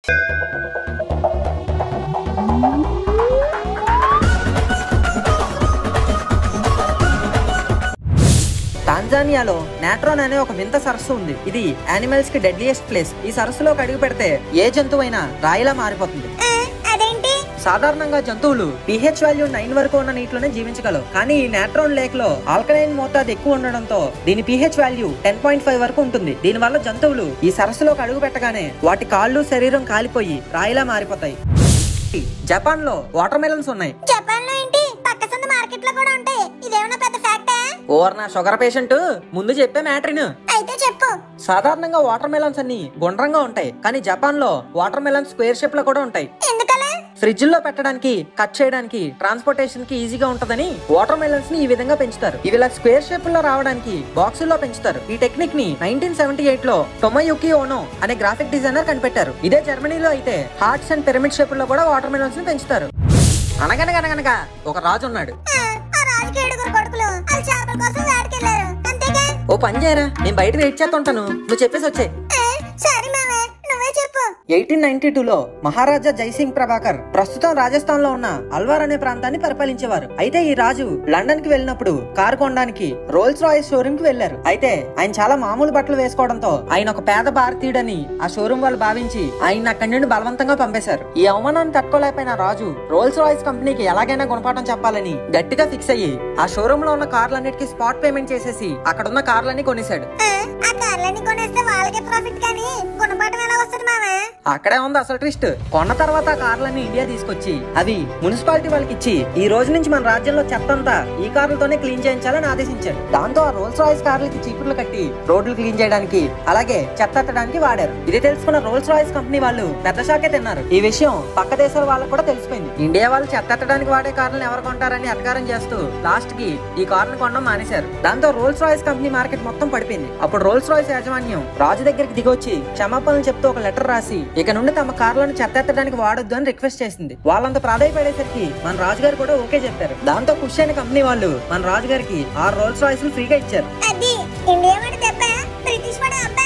టాంజానియాలో నాట్రోన్ అనే ఒక వింత సరస్సు ఉంది ఇది యానిమల్స్ కి డెడ్లియెస్ట్ ప్లేస్ ఈ సరస్సులోకి అడుగు పెడితే ఏ జంతువైనా రాయిలా మారిపోతుంది ఆ, అదేంటి సాధారణంగా జంతువులు pH వాల్యూ నైన్ వరకు ఉన్న నీటిలోనే జీవించగలవు కానీ ఈ నాట్రోన్ లేక్ లో ఆల్కలైన్ మోతాదు ఎక్కువ ఉండడంతో దీని pH value ten point five వరకు ఉంటుంది దీని వల్ల జంతువులు ఈ సరస్సులోకి అడుగు పెట్టగానే వాటి కాళ్ళు శరీరం కాలిపోయి రాయిలా మారిపోతాయి జపాన్ లో వాటర్ మెలన్స్ ఉన్నాయి జపాన్ లో ఏంటి పక్క సందు మార్కెట్ లో కూడా ఉంటాయి ఇదేమన్నా పెద్ద ఫ్యాక్టా ఓవర్ నా షుగర్ పేషెంట్ ముందు చెప్పే మ్యాటరీను అయితే చెప్పు సాధారణంగా వాటర్ మెలన్స్ అన్ని గుండ్రంగా ఉంటాయి కానీ జపాన్ లో వాటర్ మెలన్స్ స్క్వేర్ షేప్ లో కూడా ఉంటాయి ఎందుకలా ఫ్రిడ్జ్ లో పెట్టడానికి కట్ చేయడానికి ట్రాన్స్పోర్టేషన్ కి ఈజీగా ఉంటదని వాటర్ మెలన్స్ ని ఈ విధంగా పెంచుతారు ఇవి ఇలా స్క్వేర్ షేప్ లో రావడానికి బాక్సుల్లో పెంచుతారు ఈ టెక్నిక్ ని నైన్టీన్ సెవెంటీ ఎయిట్ లో టొమయుకి ఓనో అనే గ్రాఫిక్ డిజైనర్ కనిపెట్టారు ఇదే జర్మనీలో అయితే హార్ట్స్ అండ్ పిరమిడ్ షేప్ లో కూడా వాటర్ మెలన్స్ ని పెంచుతారు అనగనగనగనగా ఒక రాజు ఉన్నాడు ఆ, ఆ రాజుకి ఏడుగురు కొడుకులు వాళ్ళు చేపల కోసం వేటకెళ్లారు అంతేగా ఓ పని చేయరా నేను బయట వెయిట్ చేస్తుంటాను నువ్వు చెప్పేసి వచ్చే ఆ, సరే మావే నువ్వే చెప్పు ఎయిటీన్ నైన్టీ టూ లో మహారాజా జైసింగ్ ప్రభాకర్ ప్రస్తుతం రాజస్థాన్ లో ఉన్న అల్వార్ అనే ప్రాంతాన్ని పరిపాలించేవారు అయితే ఈ రాజు లండన్ కి వెళ్ళినప్పుడు కారు కొనడానికి రోల్స్ రాయిస్ షోరూమ్ కి వెళ్లారు అయితే ఆయన చాలా మామూలు బట్టలు వేసుకోవడంతో ఆయన ఒక పేద భారతీయుడని ఆ షోరూమ్ వాళ్ళు భావించి ఆయన అక్కడి నుండి బలవంతంగా పంపేశారు ఈ అవమానాన్ని తట్టుకోలేకపోయిన రాజు రోల్స్ రాయిస్ కంపెనీకి ఎలాగైనా గుణపాఠం చెప్పాలని గట్టిగా ఫిక్స్ అయ్యి ఆ షోరూమ్ లో ఉన్న కార్లన్నిటికీ స్పాట్ పేమెంట్ చేసేసి అక్కడ ఉన్న కార్లన్నీ కొనేశాడు ఆ, ఆ కార్లన్నీ కొనేస్తే వాళ్ళకే ప్రాఫిట్ కానీ గుణపాఠం ఎలా వస్తుంది మావే అక్కడే ఉంది అసలు ట్విస్ట్ కొన్న తర్వాత ఆ కార్లన్నీ ఇండియా తీసుకొచ్చి అవి మున్సిపాలిటీ వాళ్ళకి ఇచ్చి ఈ రోజు నుంచి మన రాజ్యంలో చెత్త అంతా ఈ కార్లతోనే క్లీన్ చేయించాలని ఆదేశించాడు దాంతో ఆ రోల్స్ రాయిస్ కార్లకి చీపుర్లు కట్టి రోడ్లు క్లీన్ చేయడానికి అలాగే చెత్త ఎత్తడానికి వాడారు ఇది తెలుసుకున్న రోల్స్ రాయిస్ కంపెనీ వాళ్ళు పెద్ద షాకే తిన్నారు ఈ విషయం పక్క దేశాల వాళ్ళకు కూడా తెలిసిపోయింది ఇండియా వాళ్ళు చెత్త ఎత్తడానికి వాడే కార్లను ఎవరు కొంటారని అధికారం చేస్తూ లాస్ట్ కి ఈ కార్ను కొనడం మానేశారు దాంతో రోల్స్ రాయిస్ కంపెనీ మార్కెట్ మొత్తం పడిపోయింది అప్పుడు రోల్స్ రాయిస్ యాజమాన్యం రాజు దగ్గరికి దిగొచ్చి క్షమాపణలు చెప్తూ ఒక లెటర్ రాసి ఇక నుండి తమ కార్లను చెత్త ఎత్తడానికి వాడొద్దు అని రిక్వెస్ట్ చేసింది వాళ్ళంత ప్రాధాయపడేసరికి మన రాజుగారు కూడా ఓకే చెప్పారు దాంతో ఖుషి అయిన కంపెనీ వాళ్ళు మన రాజుగారికి ఆరు రోల్స్ రాయిస్ ఫ్రీగా ఇచ్చారు అది ఇండియా వాడి దెబ్బ బ్రిటిష్ వాడి అబ్బా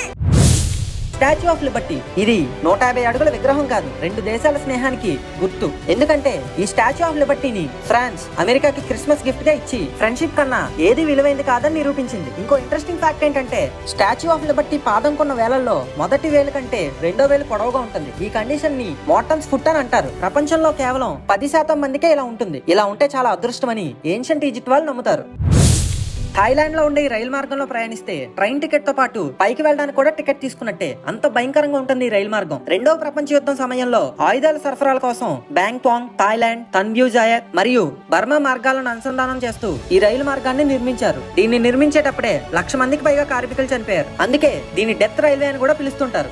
స్టాచ్యూ ఆఫ్ లిబర్టీ ఇది నూట యాభై అడుగుల విగ్రహం కాదు రెండు దేశాల స్నేహానికి గుర్తు ఎందుకంటే ఈ స్టాచ్యూ ఆఫ్ లిబర్టీని ఫ్రాన్స్ అమెరికాకి క్రిస్మస్ గిఫ్ట్ గా ఇచ్చి ఫ్రెండ్షిప్ కన్నా ఏది విలువైంది కాదని నిరూపించింది ఇంకో ఇంట్రెస్టింగ్ ఫ్యాక్ట్ ఏంటంటే స్టాచ్యూ ఆఫ్ లిబర్టీ పాదం కొన్న వేలల్లో మొదటి వేలు కంటే రెండో వేలు పొడవుగా ఉంటుంది ఈ కండిషన్ ని మోటన్స్ ఫుట్ అని అంటారు ప్రపంచంలో కేవలం పది శాతం మందికే ఇలా ఉంటుంది ఇలా ఉంటే చాలా అదృష్టమని ఏన్షియంట్ ఈజిప్ట్ వాళ్ళు నమ్ముతారు థాయిలాండ్ లో ఉండే ఈ రైలు మార్గంలో ప్రయాణిస్తే ట్రైన్ టికెట్ తో పాటు పైకి వెళ్ళడానికి కూడా టికెట్ తీసుకున్నట్టే అంత భయంకరంగా ఉంటుంది ఈ రైలు మార్గం రెండవ ప్రపంచ యుద్ధం సమయంలో ఆయుధాల సరఫరాల కోసం బ్యాంకాంగ్ థాయిలాండ్ తన్బ్యూజాయత్ మరియు బర్మా మార్గాలను అనుసంధానం చేస్తూ ఈ రైలు మార్గాన్ని నిర్మించారు దీన్ని నిర్మించేటప్పుడే లక్ష మందికి పైగా కార్మికులు చనిపోయారు అందుకే దీన్ని డెత్ రైల్వే అని కూడా పిలుస్తుంటారు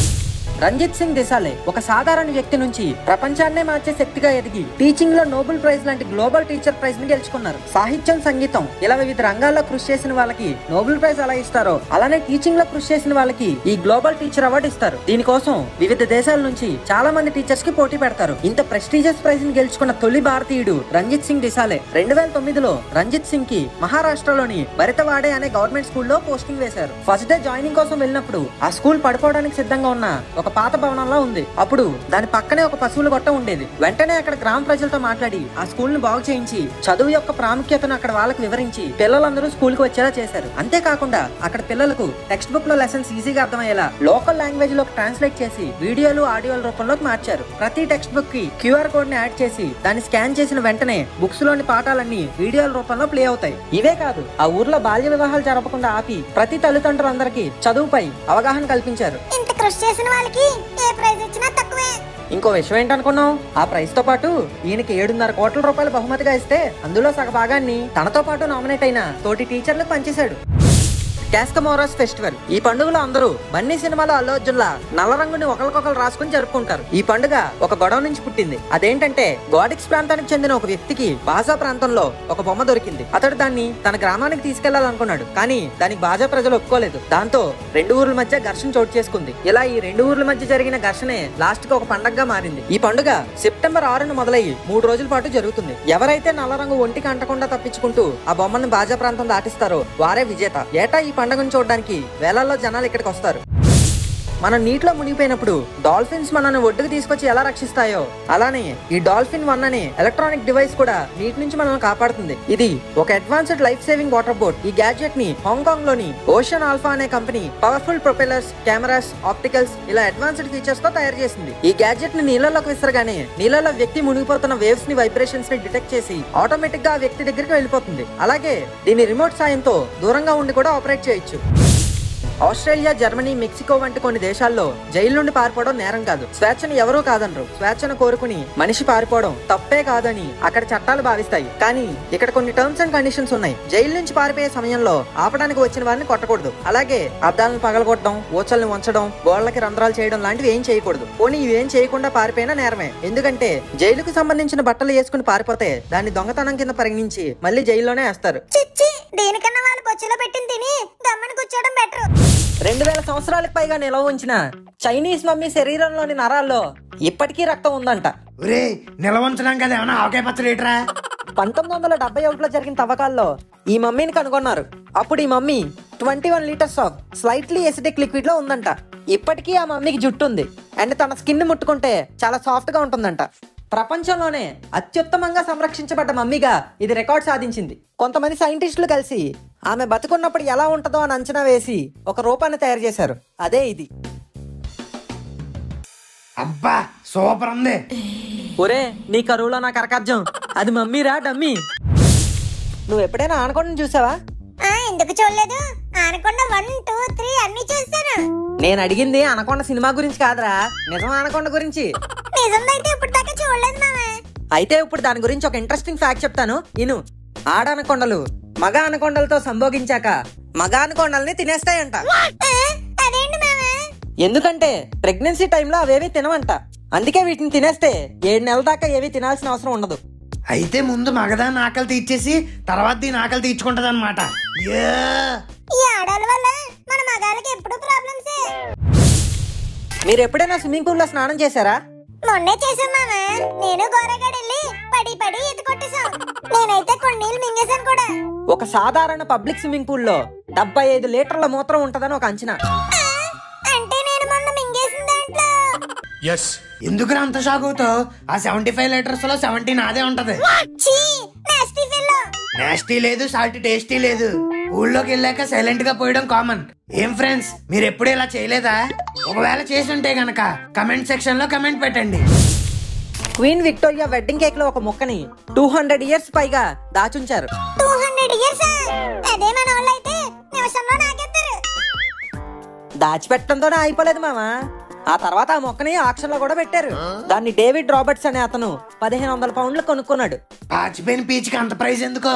రంజిత్ సింగ్ దేశాలే ఒక సాధారణ వ్యక్తి నుంచి ప్రపంచాన్నే మార్చే శక్తిగా ఎదిగి టీచింగ్ లో నోబెల్ ప్రైజ్ లాంటి గ్లోబల్ టీచర్ ప్రైజ్ ని గెలుచుకున్నారు సాహిత్యం సంగీతం ఇలా వివిధ రంగాల్లో కృషి చేసిన వాళ్ళకి నోబెల్ ప్రైజ్ ఎలా ఇస్తారో అలానే టీచింగ్ లో కృషి చేసిన వాళ్ళకి ఈ గ్లోబల్ టీచర్ అవార్డు ఇస్తారు దీనికోసం వివిధ దేశాల నుంచి చాలా మంది టీచర్స్ కి పోటీ పెడతారు ఇంత ప్రెస్టీజియస్ ప్రైజ్ ని గెలుచుకున్న తొలి భారతీయుడు రంజిత్ సింగ్ డిసాలే రెండు వేల తొమ్మిదిలో రంజిత్ సింగ్ కి మహారాష్ట్రలోని భరితవాడే అనే గవర్నమెంట్ స్కూల్లో పోస్టింగ్ వేశారు ఫస్ట్ డే జాయినింగ్ కోసం వెళ్ళినప్పుడు ఆ స్కూల్ పడిపోవడానికి సిద్ధంగా ఉన్న ఒక పాత భవనంలో ఉంది అప్పుడు దాని పక్కనే ఒక పశువుల గొట్ట ఉండేది వెంటనే అక్కడ గ్రామ ప్రజలతో మాట్లాడి ఆ స్కూల్ ని బాగు చేయించి చదువు యొక్క ప్రాముఖ్యతను అక్కడ వాళ్ళకి వివరించి పిల్లలందరూ స్కూల్ కి వచ్చేలా చేశారు అంతేకాకుండా అక్కడ పిల్లలకు టెక్స్ట్ బుక్ లో లెసన్స్ ఈజీగా అర్థమయ్యేలా లోకల్ లాంగ్వేజ్ లోకి ట్రాన్స్లేట్ చేసి వీడియోలు ఆడియోల రూపంలోకి మార్చారు ప్రతి టెక్స్ట్ బుక్ కి క్యూఆర్ కోడ్ ని యాడ్ చేసి దాన్ని స్కాన్ చేసిన వెంటనే బుక్స్ లోని పాఠాలన్నీ వీడియోల రూపంలో ప్లే అవుతాయి ఇవే కాదు ఆ ఊర్లో బాల్య వివాహాలు జరపకుండా ఆపి ప్రతి తల్లిదండ్రులందరికీ చదువుపై అవగాహన కల్పించారు ఇంత కృషి చేసిన వాళ్ళకి ఏ ప్రైజ్ ఇచ్చినా తక్కువే ఇంకో విషయం ఏంటనుకున్నావు ఆ ప్రైస్ తో పాటు ఈయనకి ఏడున్నర కోట్ల రూపాయలు బహుమతిగా ఇస్తే అందులో సగ భాగాన్ని తనతో పాటు నామినేట్ అయిన తోటి టీచర్లకు పంచేశాడు క్యాస్కమోరాస్ ఫెస్టివల్ ఈ పండుగలో అందరూ బన్నీ సినిమాలో అల్లు అర్జున్ లా నల్ల రంగుని ఒకరికొకరు రాసుకుని జరుపుకుంటారు ఈ పండుగ ఒక గొడవ నుంచి పుట్టింది అదేంటంటే గోడిక్స్ ప్రాంతానికి చెందిన ఒక వ్యక్తికి బాజా ప్రాంతంలో ఒక బొమ్మ దొరికింది అతడు దాన్ని తన గ్రామానికి తీసుకెళ్లాలనుకున్నాడు కానీ దానికి బాజా ప్రజలు ఒప్పుకోలేదు దాంతో రెండు ఊర్ల మధ్య ఘర్షణ చోటు చేసుకుంది ఇలా ఈ రెండు ఊర్ల మధ్య జరిగిన ఘర్షణే లాస్ట్ కి ఒక పండగగా మారింది ఈ పండుగ సెప్టెంబర్ ఆరున మొదలయ్యి మూడు రోజుల పాటు జరుగుతుంది ఎవరైతే నల్ల రంగు ఒంటికి అంటకుండా తప్పించుకుంటూ ఆ బొమ్మను బాజా ప్రాంతం దాటిస్తారో వారే విజేత ఏటా ఈ పండుగను చూడడానికి వేలల్లో జనాలు ఇక్కడికి వస్తారు మనం నీటిలో మునిగిపోయినప్పుడు డాల్ఫిన్స్ మనల్ని ఒడ్డుకు తీసుకొచ్చి ఎలా రక్షిస్తాయో అలానే ఈ డాల్ఫిన్ వన్ అనే ఎలక్ట్రానిక్ డివైస్ కూడా నీటి నుంచి మనల్ని కాపాడుతుంది ఇది ఒక advanced life saving water boat ఈ గ్యాడ్జెట్ ని హాంకాంగ్ లోని ఓషన్ ఆల్ఫా అనే company powerful propellers cameras opticals ఇలా అడ్వాన్స్డ్ ఫీచర్స్ తో తయారు చేసింది ఈ గ్యాడ్జెట్ ని నీళ్ళలోకి విసరగానే నీళ్ళలో వ్యక్తి మునిగిపోతున్న వేవ్స్ ని వైబ్రేషన్స్ ని డిటెక్ట్ చేసి ఆటోమేటిక్ గా ఆ వ్యక్తి దగ్గరికి వెళ్ళిపోతుంది అలాగే దీని రిమోట్ సాయంతో దూరంగా ఉండి కూడా ఆపరేట్ చేయొచ్చు ఆస్ట్రేలియా జర్మనీ మెక్సికో వంటి కొన్ని దేశాల్లో జైలు నుండి పారిపోవడం నేరం కాదు స్వేచ్ఛను ఎవరూ కాదనరు స్వేచ్ఛను కోరుకుని మనిషి పారిపోవడం తప్పే కాదని అక్కడ చట్టాలు భావిస్తాయి కానీ ఇక్కడ కొన్ని టర్మ్స్ అండ్ కండిషన్స్ ఉన్నాయి జైలు నుంచి పారిపోయే సమయంలో ఆపడానికి వచ్చిన వారిని కొట్టకూడదు అలాగే అద్దాలను పగలగొట్టడం ఊచల్ని ఉంచడం గోళ్లకి రంధ్రాలు చేయడం లాంటివి ఏం చేయకూడదు పోనీ ఇవేం చేయకుండా పారిపోయినా నేరమే ఎందుకంటే జైలుకు సంబంధించిన బట్టలు వేసుకుని పారిపోతే దాన్ని దొంగతనం కింద పరిగణించి మళ్ళీ జైల్లోనే వేస్తారు చిచ్చి దీనికన్నా వాళ్ళు బొచ్చులో పెట్టిన తిని గమ్మని కూర్చోవడం బెటర్ రెండు వేల సంవత్సరాలకు పైగా నిలవ ఉంచిన చైనీస్ మమ్మీ శరీరంలోని నరాల్లో ఇప్పటికీ రక్తం ఉందంట ఒరే నిలవంచడం కదా ఏమన్నా ఆవకాయ పచ్చడి ఏట్రా పంతొమ్మిది వందల డెబ్బై ఒకటిలో జరిగిన తవ్వకాల్లో ఈ మమ్మీని కనుగొన్నారు అప్పుడు ఈ mummy twenty one litres of slightly acidic liquid లో ఉందంట ఇప్పటికీ ఆ మమ్మీకి జుట్టు ఉంది అండ్ తన స్కిన్ ముట్టుకుంటే చాలా సాఫ్ట్ గా ఉంటుందంట ప్రపంచంలోనే అత్యుత్తమంగా సంరక్షించబడ్డ మమ్మీగా ఇది రికార్డ్ సాధించింది కొంతమంది సైంటిస్టులు కలిసి ఆమె బతుకున్నప్పుడు ఎలా ఉంటుందో అని అంచనా వేసి ఒక రూపాన్ని తయారు చేశారు అదే ఇది అబ్బా సూపర్ ఉంది ఒరే నీ కరువులో నా కరకర్జం అది మమ్మీరా డమ్మీ నువ్వు ఎప్పుడైనా ఆనకొండను చూసావా ఆ ఎందుకు చూడలేదు ఆనకొండ వన్ టూ త్రీ అన్ని చూస్తాను నేను అడిగింది అనకొండ సినిమా గురించి కాదురా నిజం అనకొండ గురించి నిజందైతే ఇప్పుడు దాకా చూడలేదు మామ అయితే ఇప్పుడు దాని గురించి ఒక ఇంట్రెస్టింగ్ ఫ్యాక్ట్ చెప్తాను ఇను ఆడ అనకొండలు మగ అనకొండలతో సంభోగించాక మగ అనకొండల్ని తినేస్తాయంట ఆ, అదేంటి మామ ఎందుకంటే ప్రెగ్నెన్సీ టైంలో అవేవి తినవంట అందుకే వీటిని తినేస్తే ఏడు నెలల దాకా ఏవి తినాల్సిన అవసరం ఉండదు అయితే ముందు మగదాన్ని ఆకలి తీర్చేసి తర్వాత దీని ఆకలి తీర్చుకుంటది అనమాట ఈ ఆడాల వల్ల మన మగాళ్ళకి ఎప్పుడు ప్రాబ్లమ్సే మీరు ఎప్పుడైనా స్విమ్మింగ్ పూల్ లో స్నానం చేశారా మొన్నే చేసాం మామ నేను గోరగాడు వెళ్ళి పడి పడి ఈత కొట్టేశాం నేనైతే కొన్ని నీళ్ళు మింగేశాను కూడా ఒక సాధారణ పబ్లిక్ స్విమ్మింగ్ పూల్ లో డెబ్బై ఐదు లీటర్ల మూత్రం ఉంటదని ఒక అంచనా ఆ, అంటే నేను మొన్న మింగేసిన దాంట్లో ఎస్ ఎందుకు అంత షాక్ అవుతావు ఆ సెవెంటీ ఫైవ్ లీటర్స్ లో సెవెంటీన్ అదే ఉంటది చీ నాస్టీ ఫెల్లో నాస్టీ లేదు సాల్ట్ టేస్టీ లేదు ఊళ్ళోకి వెళ్ళాక సైలెంట్ గా పోయడం కామన్ ఏం ఫ్రెండ్స్ మీరు ఎప్పుడు ఇలా చేయలేదా ఒకవేళ చేసి ఉంటే గనక కమెంట్ సెక్షన్ లో కమెంట్ పెట్టండి క్వీన్ విక్టోరియా వెడ్డింగ్ కేక్ లో ఒక ముక్కని టూ హండ్రెడ్ ఇయర్స్ పైగా దాచుంచారు టూ హండ్రెడ్ ఇయర్స్ అదే మన వాళ్ళు అయితే నిమిషంలో నాకెత్తారు దాచిపెట్టడంతోనే అయిపోలేదు మామ ఆ తర్వాత ఆ మొక్కని ఆక్షన్ లో కూడా పెట్టారు దాన్ని డేవిడ్ రాబర్ట్స్ అనే అతను పదిహేను వందల పౌండ్లు కొనుక్కున్నాడు పాచిపోయిన పీచ్కి అంత ప్రైజ్ ఎందుకో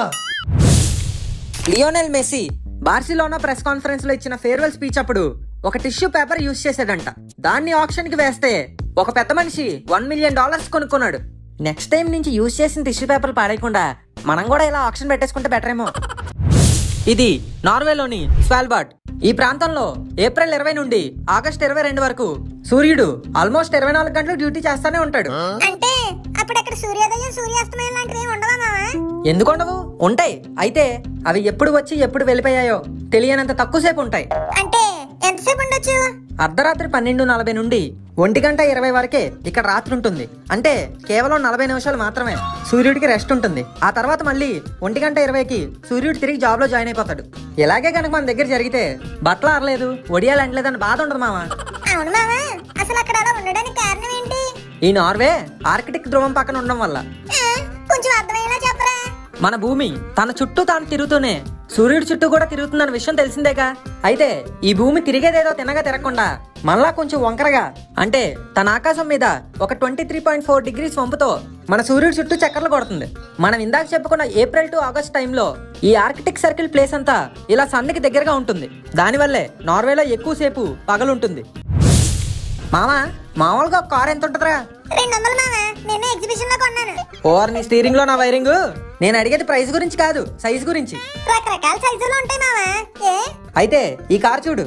Lionel Messi Barcelona press conference లో ఇచ్చిన ఫేర్వెల్ స్పీచ్ అప్పుడు ఒక టిష్యూ పేపర్ యూజ్ చేశాడంట దాన్ని ఆప్షన్ కి వేస్తే ఒక పెద్ద మనిషి వన్ మిలియన్ డాలర్స్ కొనుక్కున్నాడు నెక్స్ట్ టైం నుంచి యూజ్ చేసిన టిష్యూ పేపర్ పాడేయకుండా మనం కూడా ఇలా ఆప్షన్ పెట్టేసుకుంటే బెటర్ ఏమో ఇది నార్వేలోని స్వాల్బార్డ్ ఈ ప్రాంతంలో ఏప్రిల్ ఇరవై నుండి ఆగస్ట్ ఇరవై రెండు వరకు సూర్యుడు ఆల్మోస్ట్ ఇరవై నాలుగు గంటలు డ్యూటీ చేస్తానే ఉంటాడు అంటే అప్పుడు అక్కడ సూర్యోదయం సూర్యాస్తమయం లాంటివి ఏమి ఉండవా మామ ఎందుకుండవు ఉంటాయి అయితే అవి ఎప్పుడు వచ్చి ఎప్పుడు వెళ్ళిపోయాయో తెలియనంత తక్కువసేపు ఉంటాయి అంటే ఎంతసేపు ఉండొచ్చు అర్ధరాత్రి పన్నెండు నలభై నుండి ఒంటి గంట ఇరవై వరకే ఇక్కడ రాత్రి ఉంటుంది అంటే కేవలం నలభై నిమిషాలు మాత్రమే సూర్యుడికి రెస్ట్ ఉంటుంది ఆ తర్వాత మళ్ళీ ఒంటి గంట ఇరవైకి సూర్యుడు తిరిగి జాబ్ లో జాయిన్ అయిపోతాడు ఇలాగే కనుక మన దగ్గర జరిగితే బట్టలు ఆరలేదు ఒడియాలు అంటలేదని బాధ ఉండదు మామ అవును మామ అసలు అక్కడ అలా ఉండడానికి కారణం ఏంటి ఈ నార్వే ఆర్కిటిక్ ధ్రువం పక్కన ఉండడం వల్ల ఆ, కొంచెం అర్థమయ్యేలా చెప్పరా మన భూమి తన చుట్టూ తాను తిరుగుతూనే సూర్యుడి చుట్టూ కూడా తిరుగుతుందన్న విషయం తెలిసిందేగా అయితే ఈ భూమి తిరిగేదేదో తినగా తిరగకుండా మళ్ళా కొంచెం వంకరగా అంటే తన ఆకాశం మీద ఒక twenty three point four degrees వంపుతో మన సూర్యుడి చుట్టూ చక్కర్లు కొడుతుంది మనం ఇందాక చెప్పుకున్న ఏప్రిల్ టు ఆగస్ట్ టైంలో ఈ ఆర్కిటిక్ సర్కిల్ ప్లేస్ అంతా ఇలా సన్నికి దగ్గరగా ఉంటుంది దానివల్లే నార్వేలో ఎక్కువసేపు పగలుంటుంది మామా మామూలుగా ఒక కార్ ఎంత ఉంటుందిరా రెండు వందలు మామ నేను ఎగ్జిబిషన్ లో కొన్నాను ఓవర్ నీ స్టీరింగ్ లో నా వైరింగ్ నేను అడిగేది ప్రైస్ గురించి కాదు సైజ్ గురించి రకరకాల సైజులు ఉంటాయి మామ ఏ అయితే ఈ కార్ చూడు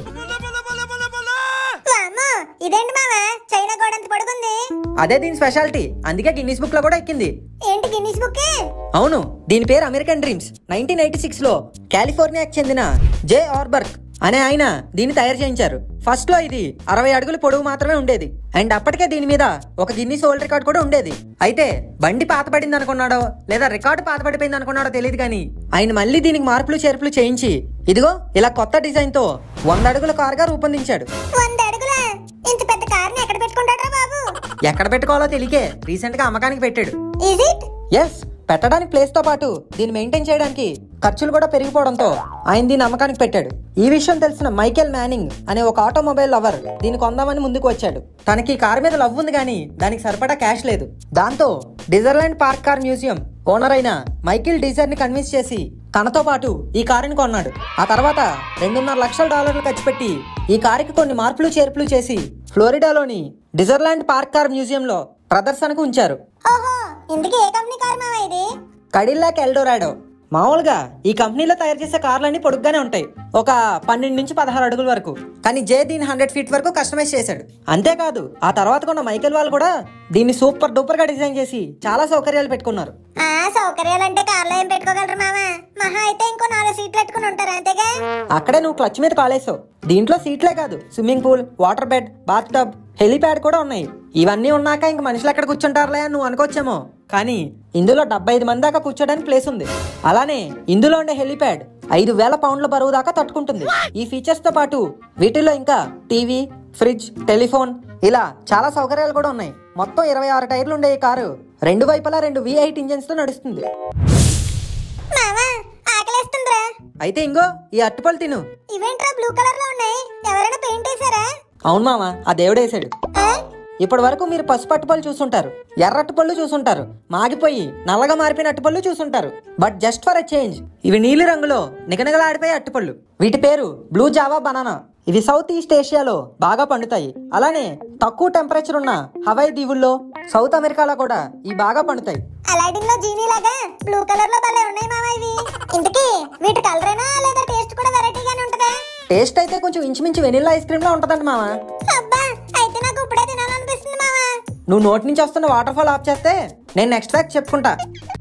వామ్మో, ఇదేంటి మామ చైనా గోడంత పడుకుంది అదే దీని స్పెషాలిటీ అందుకే గిన్నీస్ బుక్ లో కూడా ఎక్కింది ఏంటి గిన్నీస్ బుక్ అవును దీని పేరు American dreams nineteen eighty six లో కాలిఫోర్నియాకి చెందిన జే ఆర్బర్గ్ అనే ఆయన దీన్ని తయారు చేయించారు ఫస్ట్ లో ఇది అరవై అడుగుల పొడవు మాత్రమే ఉండేది అండ్ అప్పటికే దీని మీద ఒక గిన్నీస్ వరల్డ్ రికార్డ్ కూడా ఉండేది అయితే బండి పాతపడింది అనుకున్నాడో లేదా రికార్డు పాతపడిపోయింది అనుకున్నాడో తెలియదు కానీ ఆయన మళ్ళీ దీనికి మార్పులు చేర్పులు చేయించి ఇదిగో ఇలా కొత్త డిజైన్ తో వంద అడుగుల కారుగా రూపొందించాడు వంద అడుగులా ఇంత పెద్ద కార్ని ఎక్కడ పెట్టుకుంటాడ్రా బాబు ఎక్కడ పెట్టుకోవాలో తెలియకే రీసెంట్ గా అమ్మకానికి పెట్టాడు ఇజ్ ఇట్ ఎస్ పెట్టడానికి ప్లేస్ తో పాటు దీన్ని మెయింటైన్ చేయడానికి ఖర్చులు కూడా పెరిగిపోవడంతో ఆయన దీన్ని అమ్మకానికి పెట్టాడు ఈ విషయం తెలిసిన మైకేల్ మ్యానింగ్ అనే ఒక ఆటోమొబైల్ లవర్ దీన్ని కొందామని ముందుకు వచ్చాడు తనకి ఈ కారు మీద లవ్ ఉంది కానీ దానికి సరిపడా క్యాష్ లేదు దాంతో Dezerland park car museum owner అయిన మైకిల్ డీజర్ ని కన్విన్స్ చేసి తనతో పాటు ఈ కారుని కొన్నాడు ఆ తర్వాత రెండున్నర లక్షల డాలర్లు ఖర్చు పెట్టి ఈ కారుకి కొన్ని మార్పులు చేర్పులు చేసి ఫ్లోరిడాలోని డిజర్లాండ్ పార్క్ కార్ మ్యూజియంలో ప్రదర్శనకు ఉంచారు ఓహో ఇందుకే ఏ కంపెనీ కార్ మావా ఇది కడిల్లాక్ ఎల్డోరాడో మామూలుగా ఈ కంపెనీలో తయారు చేసే కార్లన్నీ పొడుగ్గానే ఉంటాయి ఒక పన్నెండు నుంచి పదహారు అడుగుల వరకు కానీ జే దీన్ని హండ్రెడ్ ఫీట్ వరకు కస్టమైజ్ చేశాడు అంతేకాదు ఆ తర్వాత కొన్న మైకేల్ వాళ్ళు కూడా దీన్ని సూపర్ డూపర్ గా డిజైన్ చేసి చాలా సౌకర్యాలు పెట్టుకున్నారు ఆ సౌకర్యాలంటే కార్లో ఏం పెట్టుకోగలరు మావా మహా అయితే ఇంకో నాలుగు సీట్లు పెట్టుకుని ఉంటారు అంతేగా అక్కడే నువ్వు క్లచ్ మీద కాలేసావు దీంట్లో సీట్లే కాదు swimming pool water bed bath tub helipad కూడా ఉన్నాయి ఇవన్నీ ఉన్నాక ఇంక మనుషులు ఎక్కడ కూర్చుంటారులే అని నువ్వు అనుకోవచ్చేమో కానీ ఇందులో డెబ్బై ఐదు మంది దాకా కూర్చోడానికి ప్లేస్ ఉంది అలానే ఇందులో ఉండే హెలిప్యాడ్ ఐదు వేల పౌండ్ల బరువు దాకా తట్టుకుంటుంది ఈ ఫీచర్స్ తో పాటు వీటిల్లో ఇంకా టీవీ ఫ్రిడ్జ్ టెలిఫోన్ ఇలా చాలా సౌకర్యాలు కూడా ఉన్నాయి మొత్తం ఇరవై ఆరు టైర్లు ఉండే ఈ కారు రెండు వైపులా రెండు వి ఎయిట్ ఇంజన్స్ తో నడుస్తుంది మావా ఆకలేస్తుందిరా అయితే ఇంగో ఈ అట్టుపళ్ళు తిను ఇవేంట్రా బ్లూ కలర్ లో ఉన్నాయి ఎవరైనా పెయింట్ వేసారా అవును మామ ఆ దేవుడేసాడు ఆ? ఇప్పటి వరకు మీరు పసుపు అట్టుపళ్ళు చూసుంటారు ఎర్ర అట్టుపళ్ళు చూసుంటారు మాగిపోయి నల్లగా మారిపోయిన అట్టుపళ్ళు చూసుంటారు but just for a change ఇవి నీలి రంగులో నిగనిగలాడిపోయే అట్టుపళ్ళు వీటి పేరు బ్లూ జావా బనానా ఇవి సౌత్ ఈస్ట్ ఏషియాలో బాగా పండుతాయి అలానే తక్కువ టెంపరేచర్ ఉన్న హవాయి దీవుల్లో సౌత్ అమెరికాలో కూడా ఇవి బాగా పండుతాయి అలాడిన్ లో జీనీ లాగా బ్లూ కలర్ లో భలే ఉన్నాయి మావా ఇవి ఇంతకీ వీటి కలరేనా లేదా టేస్ట్ కూడా వెరైటీగానే ఉంటదా టేస్ట్ అయితే కొంచెం ఇంచుమించు వెనిల్లా ఐస్ క్రీమ్ లా ఉంటదంట మామ అబ్బా అయితే నాకు ఇప్పుడే తినాలనిపిస్తుంది మావా నువ్వు నోటి నుంచి వస్తున్న వాటర్ ఫాల్ ఆఫ్ చేస్తే నేను నెక్స్ట్ ఫ్యాక్ట్ చెప్పుకుంటా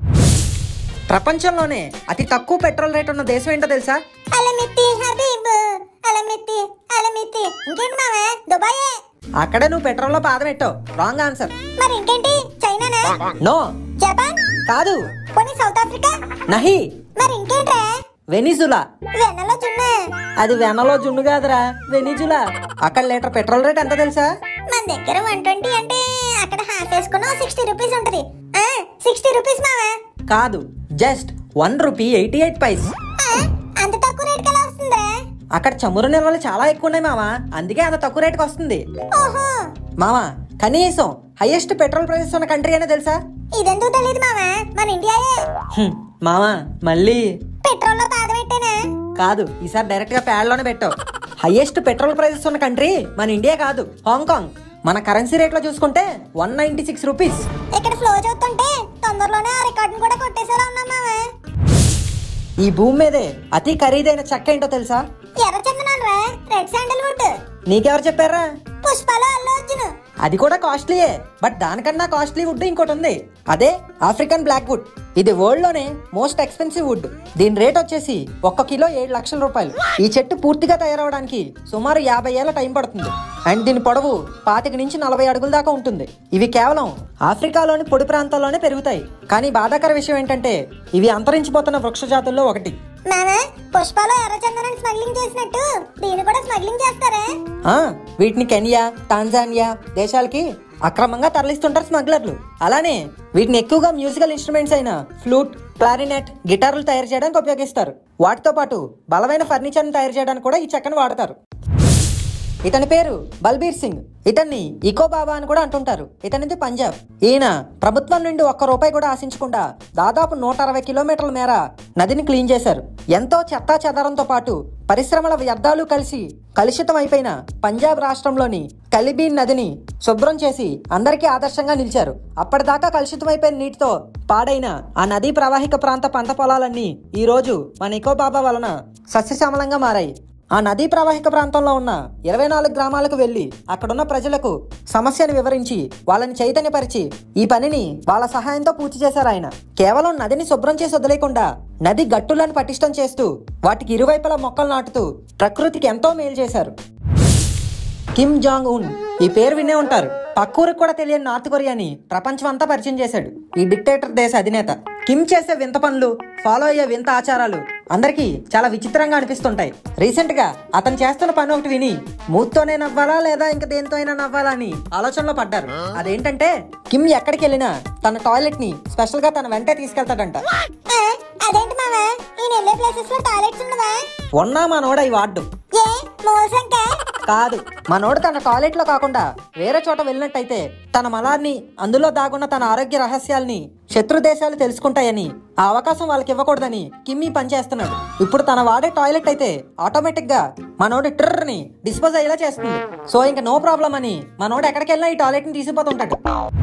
ప్రపంచంలోనే అతి తక్కువ పెట్రోల్ రేట్ ఉన్న దేశం ఏంటో తెలుసా అలమిత్తి హబీబ్ అలమిత్తి అలమిత్తి ఇంకేంటి మావా దుబాయే అక్కడే నువ్వు పెట్రోల్లో పాదం పెట్టావు రాంగ్ ఆన్సర్ మరి ఇంకేంటి చైనానా నో జపాన్ కాదు పోనీ సౌత్ ఆఫ్రికా నహి మరి ఇంకేంట్రా వెనిజులా వెన్నలో జున్ను అది వెనలో జున్ను కాదురా వెనిజులా అక్కడ లీటర్ పెట్రోల్ రేట్ ఎంత తెలుసా మన దగ్గర వన్ ట్వంటీ అంటే అక్కడ హాఫ్ వేసుకున్న సిక్స్టీ రూపీస్ ఉంటది ఆ సిక్స్టీ రూపీస్ మావా కాదు just one rupee eighty eight paise ఆ, అంత తక్కువ రేట్కి ఎలా వస్తుందా అక్కడ చమురు నిల్వలు చాలా ఎక్కువ ఉన్నాయి మామ అందుకే అంత తక్కువ రేటుకి వస్తుంది ఓహో మామ కనీసం హైయెస్ట్ పెట్రోల్ ప్రైసెస్ ఉన్న కంట్రీ అయినా తెలుసా ఇదెందుకు తెలియదు మావా మన ఇండియాయే హ్మ్, మామ మళ్ళీ పెట్రోల్ లో పాద పెట్టేనా కాదు ఈసారి డైరెక్ట్ గా ప్యాడ్లోనే పెట్టావు హైయెస్ట్ పెట్రోల్ ప్రైసెస్ ఉన్న కంట్రీ మన ఇండియా కాదు హాంకాంగ్ మన కరెన్సీ రేట్లో చూసుకుంటే వన్ నైన్టీ సిక్స్ రూపీస్ ఇక్కడ ఫ్లో చూస్తుంటే తొందరలోనే ఆ రికార్డును కూడా కొట్టేసేలా ఉన్నాం మావా ఈ భూమి మీదే అతి ఖరీదైన చెక్క ఏంటో తెలుసా ఎర్ర చందనం రా రెడ్ శాండల్ వుడ్ నీకెవరు చెప్పారా పుష్పాలు అల్లు అర్జున్ అది కూడా కాస్ట్లీయే బట్ దానికన్నా కాస్ట్లీ వుడ్ ఇంకోటి ఉంది అదే ఆఫ్రికన్ బ్లాక్ వుడ్ ఇది వరల్డ్ లోనే మోస్ట్ ఎక్స్పెన్సివ్ వుడ్ దీని రేట్ వచ్చేసి ఒక్క కిలో ఏడు లక్షల రూపాయలు ఈ చెట్టు పూర్తిగా తయారవడానికి సుమారు యాభై ఏళ్ళ టైం పడుతుంది అండ్ దీని పొడవు పాతిక నుంచి నలభై అడుగుల దాకా ఉంటుంది ఇవి కేవలం ఆఫ్రికాలోని పొడి ప్రాంతాల్లోనే పెరుగుతాయి కానీ బాధాకర విషయం ఏంటంటే ఇవి అంతరించిపోతున్న వృక్ష జాతుల్లో ఒకటి మామా పుష్పాలు ఎర్ర చందనం స్మగ్లింగ్ చేసినట్టు దీన్ని కూడా స్మగ్లింగ్ చేస్తారా ఆ వీటిని కెనియా టాంజానియా దేశాలకి అక్రమంగా తరలిస్తుంటారు స్మగ్లర్లు అలానే వీటిని ఎక్కువగా మ్యూజికల్ ఇన్స్ట్రుమెంట్స్ అయిన ఫ్లూట్ క్లారినెట్ గిటార్లు తయారు చేయడానికి ఉపయోగిస్తారు వాటితో పాటు బలమైన ఫర్నిచర్ని తయారు చేయడానికి కూడా ఈ చెక్కను వాడతారు ఇతని పేరు బల్బీర్ సింగ్ ఇతన్ని ఇకో బాబా అని కూడా అంటుంటారు ఇతనిది పంజాబ్ ఈయన ప్రభుత్వం నుండి ఒక్క రూపాయి కూడా ఆశించకుండా దాదాపు నూట అరవై కిలోమీటర్ల మేర నదిని క్లీన్ చేశారు ఎంతో చెత్తా చెదారంతో పాటు పరిశ్రమల వ్యర్థాలు కలిసి కలుషితం అయిపోయిన పంజాబ్ రాష్ట్రంలోని కలిబీన్ నదిని శుభ్రం చేసి అందరికీ ఆదర్శంగా నిలిచారు అప్పటిదాకా కలుషితమైపోయిన నీటితో పాడైన ఆ నదీ ప్రవాహిక ప్రాంత పంట పొలాలన్నీ ఈ రోజు మన ఇకో బాబా వలన సస్యశ్యామలంగా మారాయి ఆ నదీ ప్రవాహిక ప్రాంతంలో ఉన్న ఇరవై నాలుగు గ్రామాలకు వెళ్లి అక్కడున్న ప్రజలకు సమస్యను వివరించి వాళ్ళని చైతన్యపరిచి ఈ పనిని వాళ్ళ సహాయంతో పూర్తి చేశారు ఆయన కేవలం నదిని శుభ్రం చేసి వదిలేకుండా నది గట్టులను పటిష్టం చేస్తూ వాటికి ఇరువైపులా మొక్కలు నాటుతూ ప్రకృతికి ఎంతో మేలు చేశారు కిమ్ జాంగ్ ఉన్ ఈ పేరు వినే ఉంటారు పక్కూరికి కూడా తెలియని నార్త్ కొరియాని ప్రపంచం అంతా పరిచయం చేశాడు ఈ డిక్టేటర్ దేశ అధినేత కిమ్ చేసే వింత పనులు ఫాలో అయ్యే వింత ఆచారాలు అందరికీ చాలా విచిత్రంగా అనిపిస్తుంటాయి రీసెంట్ గా అతను చేస్తున్న పని ఒకటి విని మూత్తోనే నవ్వాలా లేదా ఇంకా దేంతో అయినా నవ్వాలా అని ఆలోచనలో పడ్డారు అదేంటంటే కిమ్ ఎక్కడికి వెళ్ళినా తన టాయిలెట్ ని స్పెషల్ గా తన వెంటే తీసుకెళ్తాడంట ఆ, అదేంటి మావా ఈయన వెళ్ళే ప్లేసెస్ లో టాయిలెట్స్ ఉండవా ఉన్నా మనోడ ఈ వార్డు ఏ మూలసంక కాదు మనోడు తన టాయిలెట్ లో కాకుండా వేరే చోట వెళ్ళినట్టయితే తన మలాన్ని అందులో దాగున్న తన ఆరోగ్య రహస్యాల్ని శత్రు దేశాలు తెలుసుకుంటాయని ఆ అవకాశం వాళ్ళకి ఇవ్వకూడదని కిమ్మి పనిచేస్తున్నాడు ఇప్పుడు తన వాడే టాయిలెట్ అయితే ఆటోమేటిక్ గా మనోడి ట్రిర్ ని డిస్పోజ్ అయ్యేలా చేస్తుంది సో ఇంకా నో ప్రాబ్లం అని మనోడు ఎక్కడికి వెళ్ళినా ఈ టాయిలెట్ ని తీసిపోతుంటాడు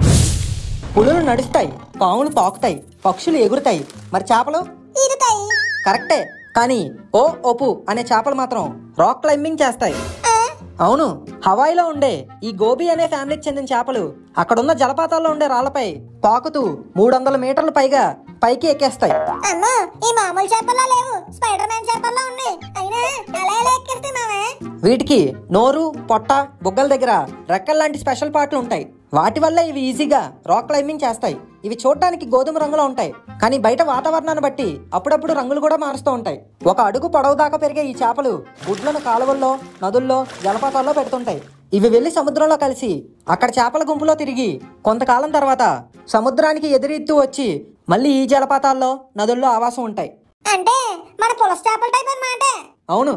పులులు నడుస్తాయి పాములు పాకుతాయి పక్షులు ఎగురుతాయి మరి చేపలు ఇరుతాయి కరెక్టే కానీ ఓ ఒపు అనే చేపలు మాత్రం రాక్ క్లైంబింగ్ చేస్తాయి ఆ, అవును హవాయిలో ఉండే ఈ గోబీ అనే ఫ్యామిలీకి చెందిన చేపలు అక్కడున్న జలపాతాల్లో ఉండే రాళ్లపై పాకుతూ మూడు వందల మీటర్లు పైగా పైకి ఎక్కేస్తాయి అమ్మో ఈ మామూలు చేపల్లా లేవు స్పైడర్ మ్యాన్ చేపల్లా ఉన్నాయి అయినా అలా ఎలా ఎక్కేస్తాయి మావా వీటికి నోరు పొట్ట బుగ్గల దగ్గర రెక్కల్లాంటి స్పెషల్ పార్ట్లు ఉంటాయి వాటి వల్ల ఇవి ఈజీగా రాక్ క్లైంబింగ్ చేస్తాయి ఇవి చూడటానికి గోధుమ రంగులో ఉంటాయి కానీ బయట వాతావరణాన్ని బట్టి అప్పుడప్పుడు రంగులు కూడా మారుస్తూ ఉంటాయి ఒక అడుగు పొడవు దాకా పెరిగే ఈ చేపలు గుడ్లను కాలువల్లో నదుల్లో జలపాతాల్లో పెడుతుంటాయి ఇవి వెళ్లి సముద్రంలో కలిసి అక్కడ చేపల గుంపులో తిరిగి కొంతకాలం తర్వాత సముద్రానికి ఎదురెత్తు వచ్చి మళ్ళీ ఈ జలపాతాల్లో నదుల్లో ఆవాసం ఉంటాయి అంటే మన పులస చేపల టైప్ అన్నమాట అవును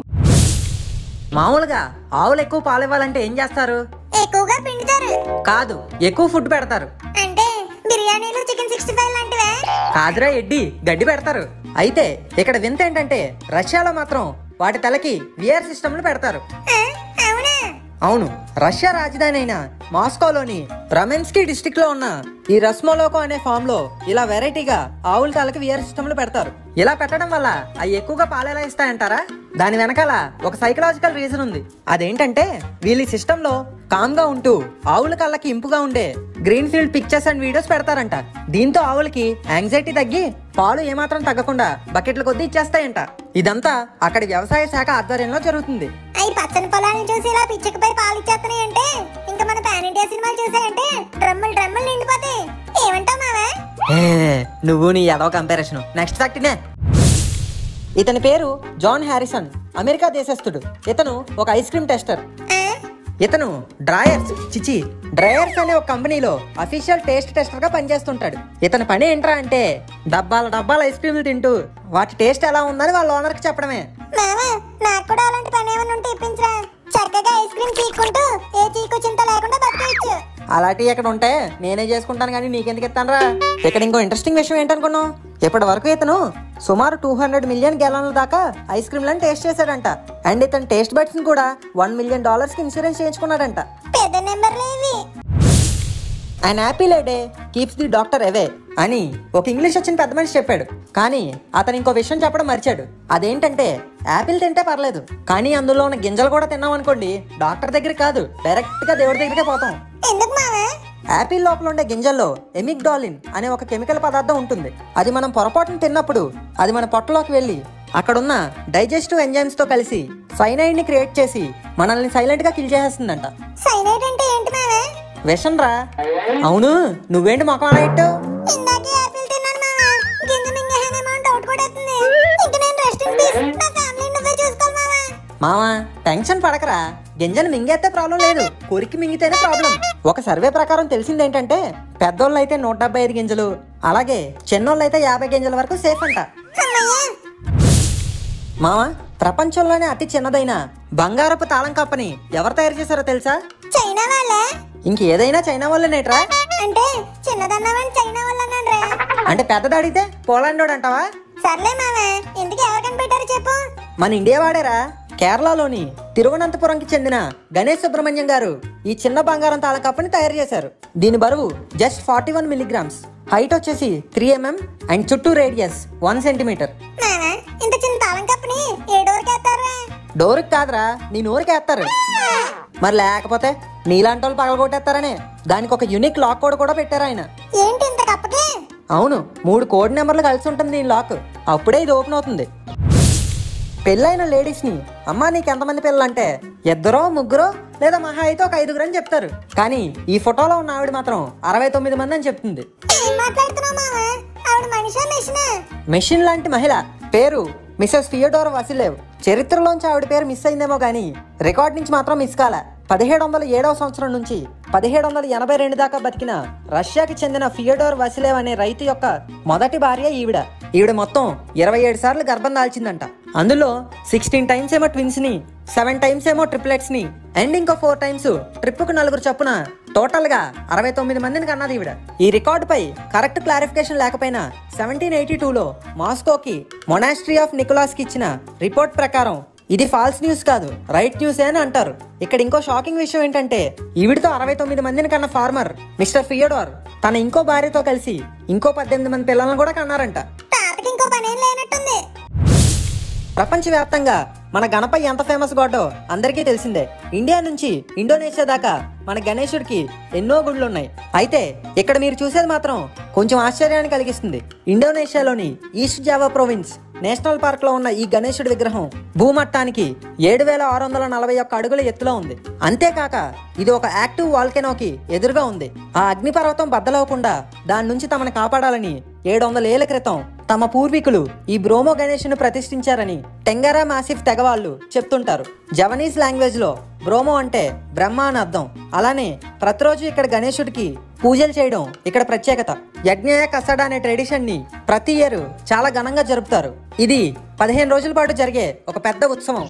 మామూలుగా ఆవులు ఎక్కువ పాలు ఇవ్వాలంటే ఏం చేస్తారు ఎక్కువగా పిండుతారు కాదు ఎక్కువ ఫుడ్ పెడతారు అంటే బిర్యానీలు చికెన్ సిక్స్టీ ఫైవ్ లాంటివే కాదురా ఎడ్డి గడ్డి పెడతారు అయితే ఇక్కడ వింత ఏంటంటే రష్యాలో మాత్రం వాటి తలకి విఆర్ సిస్టమ్లు పెడతారు ఆ, అవునా అవును రష్యా రాజధాని అయిన మాస్కోలోని రమెన్స్కీ డిస్టిక్ లో ఉన్న ఈ రస్మోలోకో అనే ఫామ్ లో ఇలా వెరైటీగా ఆవుల తలకి విఆర్ సిస్టమ్లు పెడతారు ఇలా పెట్టడం వల్ల అవి ఎక్కువగా పాలు ఎలా ఇస్తాయంటారా దాని వెనకాల ఒక సైకలాజికల్ రీజన్ ఉంది అదేంటంటే వీళ్ళ సిస్టమ్ లో కామ్ గా ఉంటూ ఆవుల కళ్ళకి ఇంపుగా ఉండే green field pictures and videos పెడతారంట దీంతో ఆవులకి యాంగ్జైటీ తగ్గి పాలు ఏమాత్రం తగ్గకుండా బకెట్ల కొద్దీ ఇచ్చేస్తాయంట ఇదంతా అక్కడి వ్యవసాయ శాఖ ఆధ్వర్యంలో జరుగుతుంది అవి పచ్చని పొలాలను చూసి ఇలా పిచ్చకపోయి పాలు ఇచ్చేస్తున్నాయి అంటే ఇంకా మన పాన్ ఇండియా సినిమాలు చూసాయంటే డ్రమ్ములు డ్రమ్ములు నిండిపోతాయి ఏమంటావు మావా ఏ, నువ్వు నీ ఎదవ కంపారిజన్ నెక్స్ట్ ఫ్యాక్టరీనే ఇతని పేరు జాన్ హ్యారిసన్ అమెరికా దేశస్థుడు ఇతను ఒక ఐస్ క్రీమ్ టెస్టర్ ఆ, ఇతను డ్రాయర్స్ చిచి డ్రాయర్స్ అనే ఒక కంపెనీలో అఫీషియల్ టేస్ట్ టెస్టర్ గా పనిచేస్తుంటాడు ఇతని పని ఏంట్రా అంటే డబ్బాల డబ్బాల ఐస్ క్రీమ్లు తింటూ వాటి టేస్ట్ ఎలా ఉందని వాళ్ళ ఓనర్ కి చెప్పడమే మావా నాకు కూడా అలాంటి పని ఏమైనా ఉంటే ఇప్పించరా చక్కగా ఐస్ క్రీమ్ చీక్కుంటూ ఏ చీకు చింత లేకుండా బతికేయచ్చు అలాంటివి ఇక్కడ ఉంటే నేనే చేసుకుంటాను కానీ నీకెందుకు ఇస్తానరా ఇక్కడ ఇంకో ఇంట్రెస్టింగ్ విషయం ఏంటనుకున్నావు ఇప్పటి వరకు ఇతను సుమారు టూ హండ్రెడ్ మిలియన్ గ్యాలన్ల దాకా ఐస్ క్రీమ్లను టేస్ట్ చేశాడంట అండ్ ఇతను టేస్ట్ బడ్స్ ని కూడా వన్ మిలియన్ డాలర్స్ కి ఇన్సూరెన్స్ చేయించుకున్నాడంట పెద్ద నెంబర్లు ఇవి and apple a day keeps the doctor away అని ఒక ఇంగ్లీష్ వచ్చిన పెద్ద మనిషి చెప్పాడు కానీ అతను ఇంకో విషయం చెప్పడం మర్చాడు అదేంటంటే యాపిల్ తింటే పర్లేదు కానీ అందులో ఉన్న గింజలు కూడా తిన్నాం అనుకోండి డాక్టర్ దగ్గర కాదు డైరెక్ట్ గా దేవుడి దగ్గరికే పోతాం ఎందుకు మావా యాపిల్ లోపల ఉండే గింజల్లో ఎమిగ్డాలిన్ అనే ఒక కెమికల్ పదార్థం ఉంటుంది అది మనం పొరపాటున తిన్నప్పుడు అది మన పొట్టలోకి వెళ్ళి అక్కడున్న డైజెస్టివ్ ఎంజైమ్స్ తో కలిసి సైనైడ్ ని క్రియేట్ చేసి మనల్ని సైలెంట్ గా కిల్ చేసేస్తుందంట సైనైట్ అంటే ఏంటి మావా విషం రా అవును నువ్వేంటి మొఖం అలా ఇట్టావు ఇందాకే యాపిల్ తిన్నాను మావా గింజ మింగేసానేమో అని డౌట్ కూడా వస్తుంది ఇంక నేను రెస్ట్ ఇన్ పీస్ నా ఫ్యామిలీ నువ్వే చూసుకోవాలి మావా మావా టెన్షన్ పడకరా గింజను మింగేస్తే ప్రాబ్లం లేదు కొరికి మింగితేనే ప్రాబ్లం ఒక సర్వే ప్రకారం తెలిసింది ఏంటంటే పెద్దోళ్ళు అయితే నూట డెబ్బై ఐదు గింజలు అలాగే చిన్నోళ్ళు అయితే యాభై గింజల వరకు సేఫ్ అంట అమ్మయ్యా మావా ప్రపంచంలోనే అతి చిన్నదైన బంగారపు తాళం కప్పని ఎవరు తయారు చేశారో తెలుసా చైనా వాళ్ళే ఇంక ఏదైనా చైనా వాళ్ళనేట్రా అంటే చిన్నదన్నావని చైనా వాళ్ళు అన్నాను రా అంటే పెద్దది అడిగితే పోలాండోడు అంటావా సర్లే మావా ఎందుకు ఎవరు కనిపెట్టారు చెప్పు మన ఇండియా వాడేరా కేరళలోని తిరువనంతపురంకి చెందిన గణేష్ సుబ్రహ్మణ్యం గారు ఈ చిన్న బంగారం తాళం కప్పని తయారు చేశారు దీని బరువు just forty one milligrams height వచ్చేసి త్రీ ఎంఎం అండ్ చుట్టూ రేడియస్ వన్ సెంటీమీటర్ మావా ఇంత చిన్న తాళం కప్పని ఏ డోర్కి వేస్తారా డోర్కి కాదురా నీ నోరుకి వేస్తారు మరి లేకపోతే నీలాంటి వాళ్ళు పగలగొట్టేస్తారనే దానికి ఒక యూనిక్ లాక్ కోడ్ కూడా పెట్టారు ఆయన ఏంటి ఇంత కప్పకి అవును మూడు కోడ్ నెంబర్లు కలిసి ఉంటుంది ఈ లాక్ అప్పుడే ఇది ఓపెన్ అవుతుంది పెళ్ళైన లేడీస్ని అమ్మా నీకు ఎంతమంది పిల్లలు అంటే ఇద్దరో ముగ్గురో లేదా మహా అయితే ఒక ఐదుగురు అని చెప్తారు కానీ ఈ ఫోటోలో ఉన్న ఆవిడ మాత్రం అరవై తొమ్మిది మంది అని చెప్తుంది ఏం మాట్లాడుతున్నావు మామ ఆవిడ మనిషా మెషినా మెషిన్ లాంటి మహిళ పేరు మిసెస్ ఫియోడోర్ వసిలేవ్ చరిత్రలోంచి ఆవిడ పేరు మిస్ అయిందేమో కానీ రికార్డ్ నుంచి మాత్రం మిస్ కాల పదిహేడు వందల ఏడవ సంవత్సరం నుంచి పదిహేడు వందల ఎనభై రెండు దాకా బతికిన రష్యాకి చెందిన ఫియోడోర్ వసిలేవ్ అనే రైతు యొక్క మొదటి భార్య ఈవిడ ఈవిడ మొత్తం ఇరవై ఏడు సార్లు గర్భం దాల్చిందంట అందులో సిక్స్టీన్ టైమ్స్ ఏమో ట్విన్స్ ని సెవెన్ టైమ్స్ ఏమో ట్రిప్లెట్స్ ని అండ్ ఇంకో ఫోర్ టైమ్స్ ట్రిప్ కు నలుగురు చొప్పున టోటల్ గా అరవై తొమ్మిది మందిని కన్నది ఈవిడ ఈ రికార్డు పై కరెక్ట్ క్లారిఫికేషన్ లేకపోయినా సెవెంటీన్ ఎయిటీ టూలో మాస్కోకి మొనాస్ట్రీ ఆఫ్ నికోలాస్ కి ఇచ్చిన రిపోర్ట్ ప్రకారం ఇది ఫాల్స్ న్యూస్ కాదు రైట్ న్యూస్ అని అంటారు ఇక్కడ ఇంకో షాకింగ్ విషయం ఏంటంటే ఈవిడితో అరవై తొమ్మిది మందిని కన్న ఫార్మర్ మిస్టర్ ఫియోడోర్ తన ఇంకో భార్యతో కలిసి ఇంకో పద్దెనిమిది మంది పిల్లలను కూడా కన్నారంట తాతకి ఇంకో పనేం లేనట్టుంది ప్రపంచవ్యాప్తంగా మన గణపై ఎంత ఫేమస్ గాడో అందరికీ తెలిసిందే ఇండియా నుంచి ఇండోనేషియా దాకా మన గణేశుడికి ఎన్నో గుళ్ళు ఉన్నాయి అయితే ఇక్కడ మీరు చూసేది మాత్రం కొంచెం ఆశ్చర్యాన్ని కలిగిస్తుంది ఇండోనేషియాలోని east Java province national park లో ఉన్న ఈ గణేశుడి విగ్రహం భూమట్టానికి ఏడు వేల ఆరు వందల నలభై ఒక్క అడుగుల ఎత్తులో ఉంది అంతేకాక ఇది ఒక యాక్టివ్ వాల్కెనోకి ఎదురుగా ఉంది ఆ అగ్నిపర్వతం బద్దలవకుండా దాని నుంచి తమను కాపాడాలని ఏడు వందల ఏళ్ల క్రితం తమ పూర్వీకులు ఈ బ్రోమో గణేష్ను ప్రతిష్ఠించారని టెంగరా మాసిఫ్ తెగవాళ్ళు చెప్తుంటారు జవనీస్ లాంగ్వేజ్ లో బ్రోమో అంటే బ్రహ్మ అని అర్థం అలానే ప్రతిరోజు ఇక్కడ గణేశుడికి పూజలు చేయడం ఇక్కడ ప్రత్యేకత యజ్ఞయ కసడ అనే ట్రెడిషన్ ని ప్రతి ఇయర్ చాలా ఘనంగా జరుపుతారు ఇది పదిహేను రోజుల పాటు జరిగే ఒక పెద్ద ఉత్సవం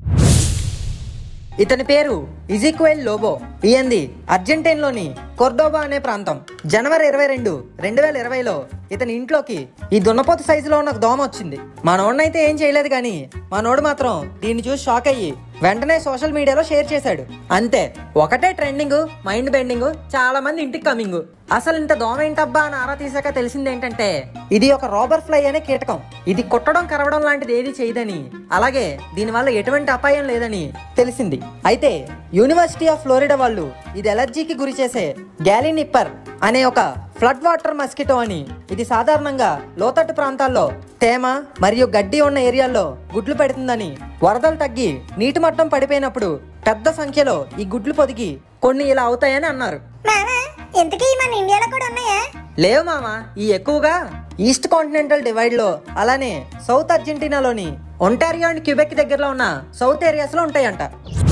ఇతని పేరు ఇజిక్వెల్ లోబో ఈయంది అర్జెంటీన్లోని కొర్డోబా అనే ప్రాంతం జనవరి ఇరవై రెండు రెండు వేల ఇరవైలో ఇతని ఇంట్లోకి ఈ దున్నపోతు సైజులో ఉన్న ఒక దోమ వచ్చింది మా నోడినైతే ఏం చేయలేదు కానీ మా నోడు మాత్రం దీన్ని చూసి షాక్ అయ్యి వెంటనే సోషల్ మీడియాలో షేర్ చేశాడు అంతే ఒకటే ట్రెండింగ్ మైండ్ బెండింగ్ చాలా మంది ఇంటికి కమింగ్ అసలు ఇంత దోమ ఏంటబ్బా అని ఆరా తీసాక తెలిసింది ఏంటంటే ఇది ఒక రోబర్ ఫ్లై అనే కీటకం ఇది కొట్టడం కరవడం లాంటిది ఏది చేయదని అలాగే దీనివల్ల ఎటువంటి అపాయం లేదని తెలిసింది అయితే యూనివర్సిటీ ఆఫ్ ఫ్లోరిడా వాళ్ళు ఇది ఎలర్జీకి గురి చేసే గ్యాలినిప్పర్ అనే ఒక ఫ్లడ్ వాటర్ మస్కిటో అని ఇది సాధారణంగా లోతట్టు ప్రాంతాల్లో తేమ మరియు గడ్డి ఉన్న ఏరియాల్లో గుడ్లు పెడుతుందని వరదలు తగ్గి నీటి మట్టం పడిపోయినప్పుడు పెద్ద సంఖ్యలో ఈ గుడ్లు పొదిగి కొన్ని ఇలా అవుతాయని అన్నారు మామ ఇంతకీ మన ఇండియాలో కూడా ఉన్నాయా లేవు మామ ఈ ఎక్కువగా ఈస్ట్ కాంటినెంటల్ డివైడ్ లో అలానే సౌత్ అర్జెంటీనాలోని ఒంటారియో అండ్ క్యూబెక్ దగ్గరలో ఉన్న సౌత్ ఏరియాస్ లో ఉంటాయంట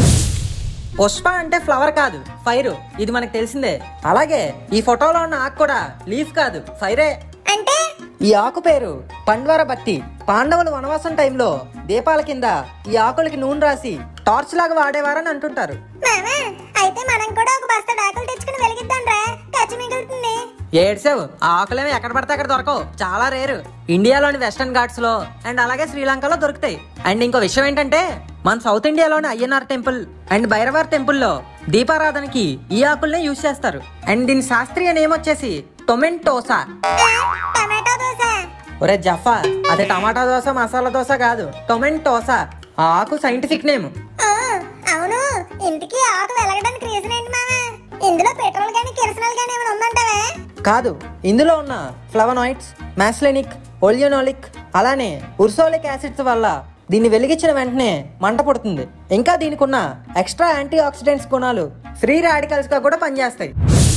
పుష్ప అంటే ఫ్లవర్ కాదు ఫైర్ ఇది మనకు తెలిసిందే అలాగే ఈ ఫోటోలో ఉన్న ఆకు కూడా లీఫ్ కాదు ఫైరే అంటే ఈ ఆకు పేరు పండ్వర బత్తి పాండవులు వనవాసం టైంలో దీపాల కింద ఈ ఆకులకి నూనె రాసి టార్చ్ లాగా వాడేవారని అంటుంటారు మామ అయితే మనం కూడా ఒక బస్తా డాకులు తెచ్చుకుని వెలిగిద్దాం రా ఖర్చు మిగులుతుంది ఏడ్సావు ఆ ఆకులేమో ఎక్కడ పడితే అక్కడ దొరకవు చాలా రేరు ఇండియాలోని వెస్టర్న్ ఘాట్స్ లో అండ్ అలాగే శ్రీలంకలో దొరుకుతాయి అండ్ ఇంకో విషయం ఏంటంటే మన సౌత్ ఇండియాలోని Ayyanar temple and Bhairavar temple లో దీపారాధనకి ఈ ఆకుల్నే యూజ్ చేస్తారు అండ్ దీని శాస్త్రీయ నేమ్ వచ్చేసి టొమెంటోసా ఆ, టమాటో దోశ ఒరే జఫా అదే టమాటా దోశ మసాలా దోశ కాదు టొమెంటోసా ఆ ఆకు సైంటిఫిక్ నేమ్ ఆ, అవును ఇంటికి ఆకు వెలగడానికి రీజన్ ఏంటి మామ ఇందులో పెట్రోల్ గానీ కిరసనాలు గానీ ఏమైనా ఉందంటావా కాదు ఇందులో ఉన్న ఫ్లవనాయిడ్స్ మ్యాస్లెనిక్ ఒలియోనోలిక్ అలానే ఉర్సోలిక్ యాసిడ్స్ వల్ల దీన్ని వెలిగించిన వెంటనే మంట పుడుతుంది ఇంకా దీనికి ఉన్న ఎక్స్ట్రా యాంటీ ఆక్సిడెంట్స్ గుణాలు ఫ్రీ రాడికల్స్ గా కూడా పనిచేస్తాయి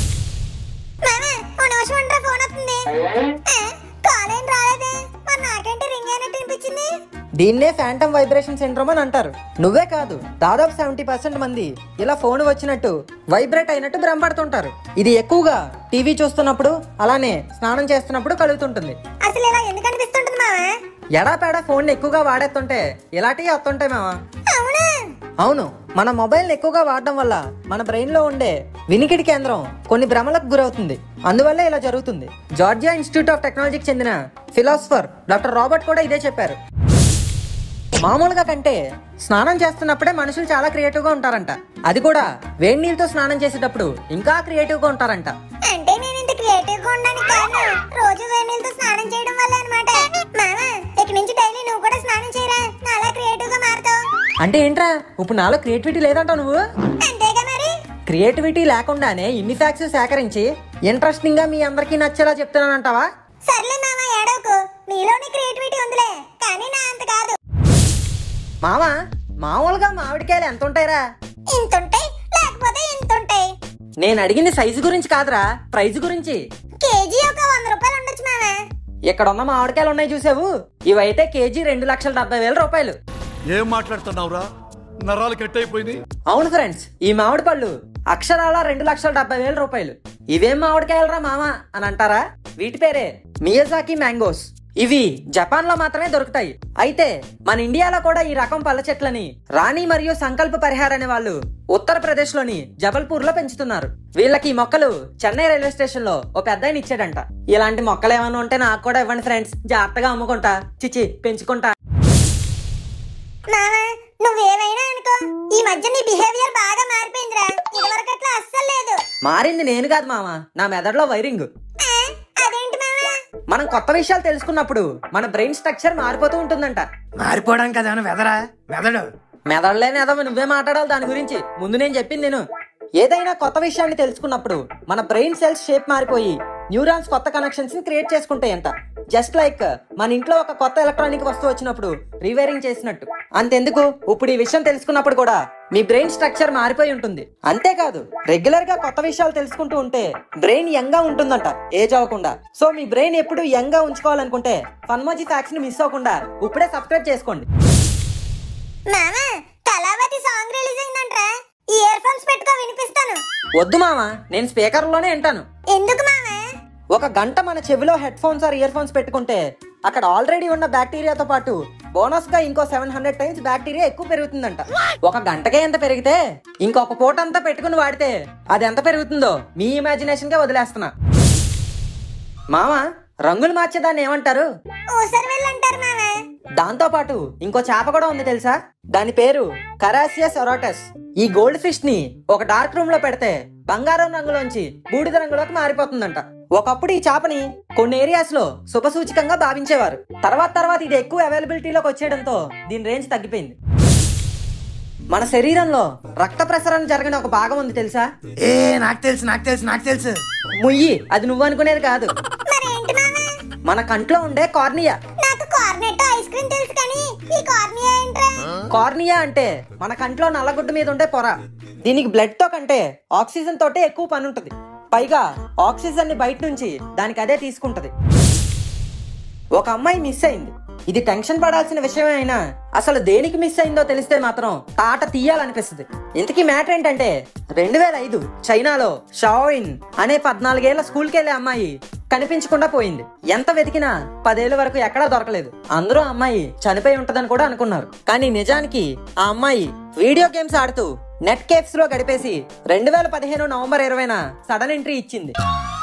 మామ ఓ నిమిషం ఉండరా ఫోన్ వస్తుంది ఆ, కాల్ ఏం రాలేదే మరి నాకేంటి రింగ్ అయినట్టు అనిపించింది దీన్నే ఫ్యాంటమ్ వైబ్రేషన్ సిండ్రోమ్ అని అంటారు నువ్వే కాదు దాదాపు సెవెంటీ పర్సెంట్ మంది ఇలా ఫోన్ వచ్చినట్టు వైబ్రేట్ అయినట్టు భ్రమపడుతుంటారు ఇది ఎక్కువగా టీవీ చూస్తున్నప్పుడు అలానే స్నానం చేస్తున్నప్పుడు కలుగుతుంటుంది అసలు ఇలా ఎందుకు అనిపిస్తుంటుంది మామ ఎడాపెడా ఫోన్ ఎక్కువగా వాడేస్తుంటే ఇలాంటివి వస్తుంటాయి మావా అవునా అవును మన మొబైల్ ఎక్కువగా వాడడం వల్ల మన బ్రెయిన్ లో ఉండే వినికిడి కేంద్రం కొన్ని భ్రమలకు గురవుతుంది అందువల్లే ఇలా జరుగుతుంది జార్జియా ఇన్స్టిట్యూట్ ఆఫ్ టెక్నాలజీకి చెందిన ఫిలాసఫర్ డాక్టర్ రాబర్ట్ కూడా ఇదే చెప్పారు మామూలుగా కంటే స్నానం చేస్తున్నప్పుడే మనుషులు చాలా క్రియేటివ్ గా ఉంటారంట అది కూడా వేడి నీళ్ళతో స్నానం చేసేటప్పుడు ఇంకా క్రియేటివ్ గా ఉంటారంట అంటే నేను ఇంత క్రియేటివ్ గా ఉండడానికి కారణం రోజు వేడి నీళ్ళతో స్నానం చేయడం వల్ల అనమాట మామ ఇక నుంచి డైలీ నువ్వు కూడా స్నానం చేయరా నాలా క్రియేటివ్ గా మారుతావు అంటే ఏంట్రా ఇప్పుడు నాలో క్రియేటివిటీ లేదంటావు నువ్వు అంతేగా మరి క్రియేటివిటీ లేకుండానే ఇన్ని ఫ్యాక్ట్స్ సేకరించి ఇంట్రెస్టింగ్ గా మీ అందరికీ నచ్చేలా చెప్తున్నానంటావా సర్లే మామ ఏడవకు నీలోని క్రియేటివిటీ ఉందిలే కానీ నా అంత కాదు మామ మామూలుగా మామిడికాయలు ఎంత ఉంటాయిరా ఇంతుంటాయి లేకపోతే ఇంతుంటాయి నేను అడిగింది సైజు గురించి కాదురా ప్రైస్ గురించి కేజీ ఒక వంద రూపాయలు ఉండొచ్చు మామ ఇక్కడ ఉన్న మామిడికాయలు ఉన్నాయి చూసావు ఇవైతే కేజీ రెండు లక్షల డెబ్బై వేల రూపాయలు ఏం మాట్లాడుతున్నావురా నరాలు కట్ అయిపోయింది అవును ఫ్రెండ్స్ ఈ మామిడి పళ్ళు అక్షరాల రెండు లక్షల డెబ్బై వేల రూపాయలు ఇవేం మామిడికాయలరా మామ అని అంటారా వీటి పేరే మియజాకి మ్యాంగోస్ ఇవి జపాన్ లో మాత్రమే దొరుకుతాయి అయితే మన ఇండియాలో కూడా ఈ రకం పళ్ళ చెట్లని రాణి మరియు సంకల్ప పరిహార్ అనే వాళ్ళు ఉత్తరప్రదేశ్ లోని జబల్పూర్ లో పెంచుతున్నారు వీళ్ళకి ఈ మొక్కలు చెన్నై రైల్వే స్టేషన్ లో ఓ పెద్ద ఆయన ఇచ్చాడంట ఇలాంటి మొక్కలు ఏమైనా ఉంటే నాకు కూడా ఇవ్వండి ఫ్రెండ్స్ జాగ్రత్తగా అమ్ముకుంటా చిచి పెంచుకుంటా మామ నువ్వేమైనా అనుకో ఈ మధ్య నీ బిహేవియర్ బాగా మారిపోయిందిరా ఇదివరకు అట్లా అస్సలు లేదు మారింది నేను కాదు మామ నా మెదడులో వైరింగ్ ఆ, అదేంటి మామ మనం కొత్త విషయాలు తెలుసుకున్నప్పుడు మన బ్రెయిన్ స్ట్రక్చర్ మారిపోతూ ఉంటుందంట మారిపోవడానికి కదా వెదరా మెదడు మెదడులేని ఏదో నువ్వే మాట్లాడాలి దాని గురించి ముందు నేను చెప్పింది నేను ఏదైనా కొత్త విషయాన్ని తెలుసుకున్నప్పుడు మన బ్రెయిన్ సెల్స్ షేప్ మారిపోయి న్యూరాన్స్ కొత్త కనెక్షన్స్ ని క్రియేట్ చేసుకుంటాయంట జస్ట్ లైక్ మన ఇంట్లో ఒక కొత్త ఎలక్ట్రానిక్ వస్తువు వచ్చినప్పుడు రీవైరింగ్ చేసినట్టు అంతెందుకు ఇప్పుడు ఈ విషయం తెలుసుకున్నప్పుడు కూడా మీ బ్రెయిన్ స్ట్రక్చర్ మారిపోయి ఉంటుంది అంతేకాదు రెగ్యులర్ గా కొత్త విషయాలు తెలుసుకుంటూ ఉంటే బ్రెయిన్ యంగ్ గా ఉంటుందంట ఏజ్ అవ్వకుండా సో మీ బ్రెయిన్ ఎప్పుడు యంగ్ గా ఉంచుకోవాలనుకుంటే ఫన్మోజీ ఫ్యాక్స్ ని మిస్ అవ్వకుండా ఇప్పుడే సబ్స్క్రైబ్ చేసుకోండి మామ కళావతి సాంగ్ రిలీజ్ అయిందంట్రా ఇయర్ ఫోన్స్ పెట్టుకో వినిపిస్తాను వద్దు మామ నేను స్పీకర్ లోనే వింటాను ఎందుకు మామ ఒక గంట మన చెవిలో headphones or earphones పెట్టుకుంటే అక్కడ ఆల్రెడీ ఉన్న బ్యాక్టీరియాతో పాటు బోనస్ గా ఇంకో సెవెన్ హండ్రెడ్ టైమ్స్ బ్యాక్టీరియా ఎక్కువ పెరుగుతుందంట ఒక గంటకే ఎంత పెరిగితే ఇంకొక పూట అంతా పెట్టుకుని వాడితే అది ఎంత పెరుగుతుందో మీ ఇమాజినేషన్ కే వదిలేస్తున్నా మామ రంగులు మార్చేదాన్ని ఏమంటారు ఊసరు వెళ్ళంటారు మామ దాంతో పాటు ఇంకో చేప కూడా ఉంది తెలుసా దాని పేరు కరాసియస్ ఒరాటస్ ఈ గోల్డ్ ఫిష్ ని ఒక డార్క్ రూమ్ లో పెడితే బంగారం రంగులోంచి బూడిద రంగులోకి మారిపోతుందంట ఒకప్పుడు ఈ చేపని కొన్ని ఏరియాస్ లో శుభసూచకంగా భావించేవారు తర్వాత తర్వాత ఇది ఎక్కువ అవైలబిలిటీలోకి వచ్చేయడంతో దీని రేంజ్ తగ్గిపోయింది మన శరీరంలో రక్త ప్రసరణ జరిగిన ఒక భాగం ఉంది తెలుసా ఏ నాకు తెలుసు నాకు తెలుసు నాకు తెలుసు ముయ్యి అది నువ్వు అనుకునేది కాదు మరేంటి మామ మన కంట్లో ఉండే కార్నియా నాకు కార్నెట్ ఐస్ క్రీమ్ తెలుసు కానీ ఈ కార్నియా ఏంట్రా కార్నియా అంటే మన కంట్లో నల్లగుడ్డు మీద ఉండే పొర దీనికి బ్లడ్ తో కంటే ఆక్సిజన్ తోటే ఎక్కువ పని ఉంటుంది పైగా ఆక్సిజన్ ని బయట నుంచి దానికి అదే తీసుకుంటది ఒక అమ్మాయి మిస్ అయింది ఇది టెన్షన్ పడాల్సిన విషయం అయినా అసలు దేనికి మిస్ అయిందో తెలిస్తే మాత్రం తాట తీయాలనిపిస్తుంది ఇంతకీ మ్యాటర్ ఏంటంటే రెండు వేల ఐదు చైనాలో షాయిన్ అనే పద్నాలుగేళ్ల స్కూల్కి వెళ్ళే అమ్మాయి కనిపించకుండా పోయింది ఎంత వెతికినా పదేళ్ల వరకు ఎక్కడా దొరకలేదు అందరూ ఆ అమ్మాయి చనిపోయి ఉంటదని కూడా అనుకున్నారు కానీ నిజానికి ఆ అమ్మాయి వీడియో గేమ్స్ ఆడుతూ నెట్ కేఫ్స్ లో గడిపేసి రెండు వేల పదిహేను నవంబర్ ఇరవైన సడన్ ఎంట్రీ ఇచ్చింది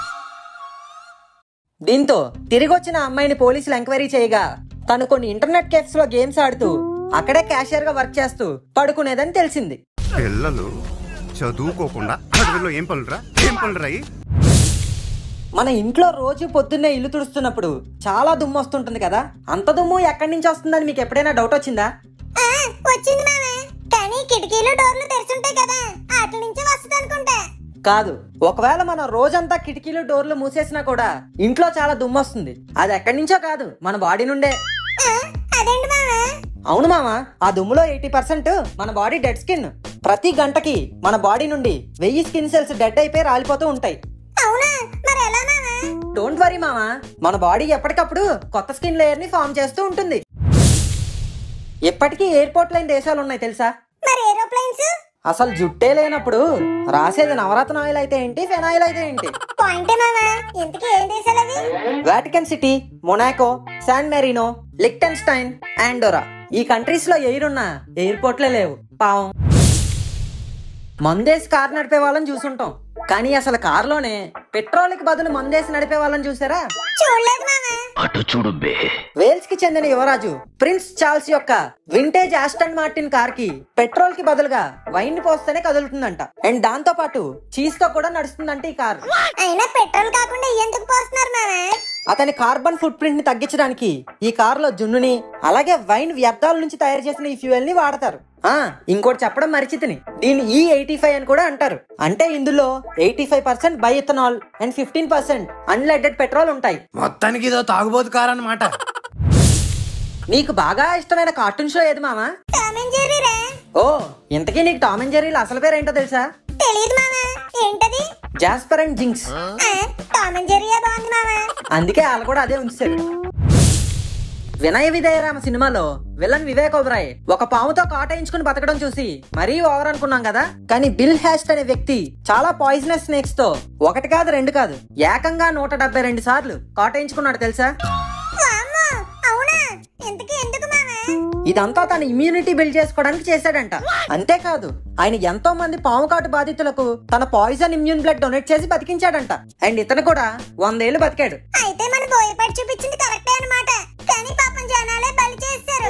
దీంతో తిరిగి వచ్చిన అమ్మాయిని పోలీసులు ఎంక్వైరీ చేయగా తను కొన్ని ఇంటర్నెట్ కేఫ్స్ లో గేమ్స్ ఆడుతూ అక్కడే క్యాషియర్ గా వర్క్ చేస్తూ పడుకునేదని తెలిసింది పిల్లలు చదువుకోకుండా అడవిలో ఏం పనులురా ఏం పనులురా ఇయి? మన ఇంట్లో రోజు పొద్దున్నే ఇల్లు తుడుస్తున్నప్పుడు చాలా దుమ్ము వస్తుంటుంది కదా అంత దుమ్ము ఎక్కడి నుంచి వస్తుందని మీకు ఎప్పుడైనా డౌట్ వచ్చిందా ఆ, వచ్చింది మామ కానీ కిటికీలు డోర్లు తెరిచుంటాయి కదా వాటి నుంచి వస్తుంది అనుకుంటా కాదు ఒకవేళ మనం రోజంతా కిటికీలు డోర్లు మూసేసినా కూడా ఇంట్లో చాలా దుమ్ము వస్తుంది అది ఎక్కడి నుంచో కాదు మన బాడీ నుండే ఆ, అదేంటి మామ అవును మామ ఆ దుమ్ములో ఎయిటీ పర్సెంట్ మన బాడీ డెడ్ స్కిన్ ప్రతి గంటకి మన బాడీ నుండి వెయ్యి స్కిన్ సెల్స్ డెడ్ అయిపోయి రాలిపోతూ ఉంటాయి అవునా మరి ఎలా మామ డోంట్ వరీ మామ మన బాడీ ఎప్పటికప్పుడు కొత్త స్కిన్ లేయర్ ని ఫామ్ చేస్తూ ఉంటుంది ఎప్పటికీ ఎయిర్పోర్ట్ లేని దేశాలు ఉన్నాయి తెలుసా మరి ఏరోప్లేన్స్ అసలు జుట్టే లేనప్పుడు రాసేది నవరత్న ఆయిల్ అయితే ఏంటి ఫెనాయిల్ అయితే ఏంటి పాయింటే మామ ఇంతకీ ఏం దేశాలు అవి Vatican city Monaco San Marino Liechtenstein Andorra ఈ కంట్రీస్ లో ఎయిర్ ఉన్న ఎయిర్పోర్ట్లే లేవు పావం మందేసి కార్ నడిపే వాళ్ళని చూసుంటాం కానీ అసలు కారులోనే పెట్రోల్ కి బదులు మందేసి నడిపే వాళ్ళని చూసారా చూడలేదు మామ వేల్స్ కి చెందిన యువరాజు ప్రిన్స్ చార్ల్స్ యొక్క వింటేజ్ ఆస్టన్ మార్టిన్ కార్ కి పెట్రోల్ కి బదులుగా వైన్ ని పోస్తేనే కదులుతుందంట అండ్ దాంతో పాటు చీజ్ తో కూడా నడుస్తుందంట ఈ కార్ అయినా పెట్రోల్ కాకుండా ఎందుకు పోస్తున్నారు మామ అతని కార్బన్ ఫుట్ ప్రింట్ ని తగ్గించడానికి ఈ కారులో జున్నుని అలాగే వైన్ వ్యర్థాల నుంచి తయారు చేసిన ఈ ఫ్యూయల్ ని వాడతారు ఆ ఇంకోటి చెప్పడం మరిచితిని దీన్ని ఈ ఎయిటీ ఫైవ్ అని కూడా అంటారు అంటే ఇందులో eighty five percent by ethanol and fifteen percent unleaded petrol ఉంటాయి మొత్తానికి ఇదో తాగుబోతు కారు అనమాట నీకు బాగా ఇష్టమైన కార్టూన్ షో ఏది మామా టామ్ అండ్ జెర్రీ రా ఓ ఇంతకీ నీకు టామ్ అండ్ జెర్రీల అసలు పేరు ఏంటో తెలుసా తెలియదు మామా ఏంటది జాస్పర్ అండ్ జింక్స్ ఆ, టామ్ అండ్ జెర్రీయే బాగుంది మామా అందుకే వాళ్ళు కూడా అదే ఉంచారు వినయ విధేయరామ సినిమాలో విలన్ వివేక్ ఓబరాయ్ ఒక పాముతో కాటేయించుకుని బతకడం చూసి మరీ ఓవర్ అనుకున్నాం కదా కానీ బిల్ హ్యాస్ట్ అనే వ్యక్తి చాలా పాయిజనస్ స్నేక్స్ తో ఒకటి కాదు రెండు కాదు ఏకంగా నూట డెబ్బై రెండు సార్లు కాటేయించుకున్నాడు తెలుసా వామ్మో అవునా ఇంతకీ ఎందుకు మామా ఇదంతా తన ఇమ్యూనిటీ బిల్డ్ చేసుకోవడానికి చేశాడంట అంతేకాదు ఆయన ఎంతో మంది పాము కాటు బాధితులకు తన పాయిజన్ ఇమ్యూన్ బ్లడ్ డొనేట్ చేసి బతికించాడంట అండ్ ఇతను కూడా వందేళ్లు బతికాడు అయితే మన బోయపాటి చూపించింది కరెక్టే అన్నమాట కానీ పాపం జనాలే బలి చేస్తారు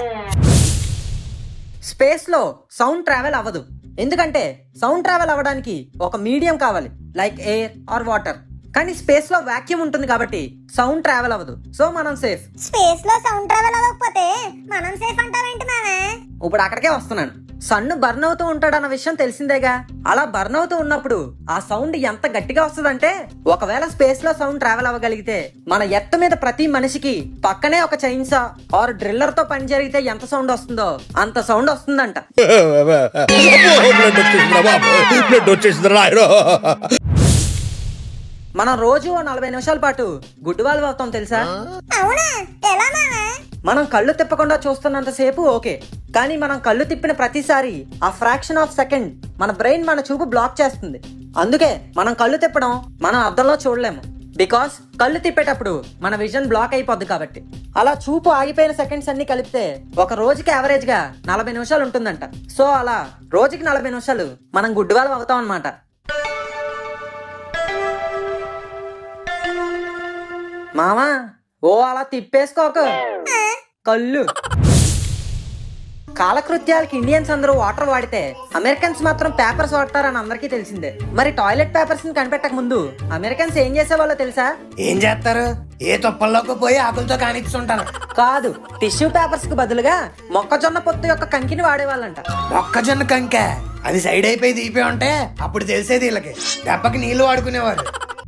స్పేస్ లో సౌండ్ ట్రావెల్ అవ్వదు ఎందుకంటే సౌండ్ ట్రావెల్ అవ్వడానికి ఒక మీడియం కావాలి లైక్ ఎయిర్ ఆర్ వాటర్ కానీ స్పేస్ లో వాక్యూమ్ ఉంటుంది కాబట్టి సౌండ్ ట్రావెల్ అవ్వదు సో మనం సేఫ్ స్పేస్ లో సౌండ్ ట్రావెల్ అవ్వకపోతే మనం సేఫ్ అంటావేంటి మామా ఇప్పుడు అక్కడికే వస్తున్నాను సన్ను బర్న్ అవుతూ ఉంటాడన్న విషయం తెలిసిందేగా అలా బర్న్ అవుతూ ఉన్నప్పుడు ఆ సౌండ్ ఎంత గట్టిగా వస్తుందంటే ఒకవేళ స్పేస్ లో సౌండ్ ట్రావెల్ అవ్వగలిగితే మన ఎత్త మీద ప్రతి మనిషికి పక్కనే ఒక చైన్సా ఆర్ డ్రిల్లర్ తో పని జరిగితే ఎంత సౌండ్ వస్తుందో అంత సౌండ్ వస్తుందంట బ్లడ్ వచ్చేసిందిరా బాబు బ్లడ్ వచ్చేసిందిరా రాయరు మనం రోజు ఓ నలభై నిమిషాల పాటు గుడ్డు వాళ్ళు అవుతాం తెలుసా అవునా ఎలా మామా మనం కళ్ళు తిప్పకుండా చూస్తున్నంత సేపు ఓకే కానీ మనం కళ్ళు తిప్పిన ప్రతిసారి ఆ ఫ్రాక్షన్ ఆఫ్ సెకండ్ మన బ్రెయిన్ మన చూపు బ్లాక్ చేస్తుంది అందుకే మనం కళ్ళు తిప్పడం మనం అద్దంలో చూడలేము బికాస్ కళ్ళు తిప్పేటప్పుడు మన విజన్ బ్లాక్ అయిపోద్ది కాబట్టి అలా చూపు ఆగిపోయిన సెకండ్స్ అన్ని కలిపితే ఒక రోజుకి యావరేజ్ గా నలభై నిమిషాలు ఉంటుందంట సో అలా రోజుకి నలభై నిమిషాలు మనం గుడ్డు వాళ్ళం అవుతాం అనమాట మామా ఓ అలా తిప్పేసుకోకు కళ్ళు కాలకృత్యాలకి ఇండియన్స్ అందరూ వాటర్ వాడితే అమెరికన్స్ మాత్రం పేపర్స్ వాడతారని అందరికీ తెలిసిందే మరి టాయిలెట్ పేపర్స్ ని కనిపెట్టక ముందు అమెరికన్స్ ఏం చేసేవాళ్ళో తెలుసా ఏం చేస్తారు ఏ తుప్పల్లోకి పోయి ఆకులతో కానిస్తుంటారు కాదు టిష్యూ పేపర్స్ కు బదులుగా మొక్కజొన్న పొత్తు యొక్క కంకిని వాడేవాళ్ళంట మొక్కజొన్న కంక అది సైడ్ అయిపోయి దీపే ఉంటే అప్పుడు తెలిసేది వీళ్ళకి దెబ్బకి నీళ్లు వాడుకునేవారు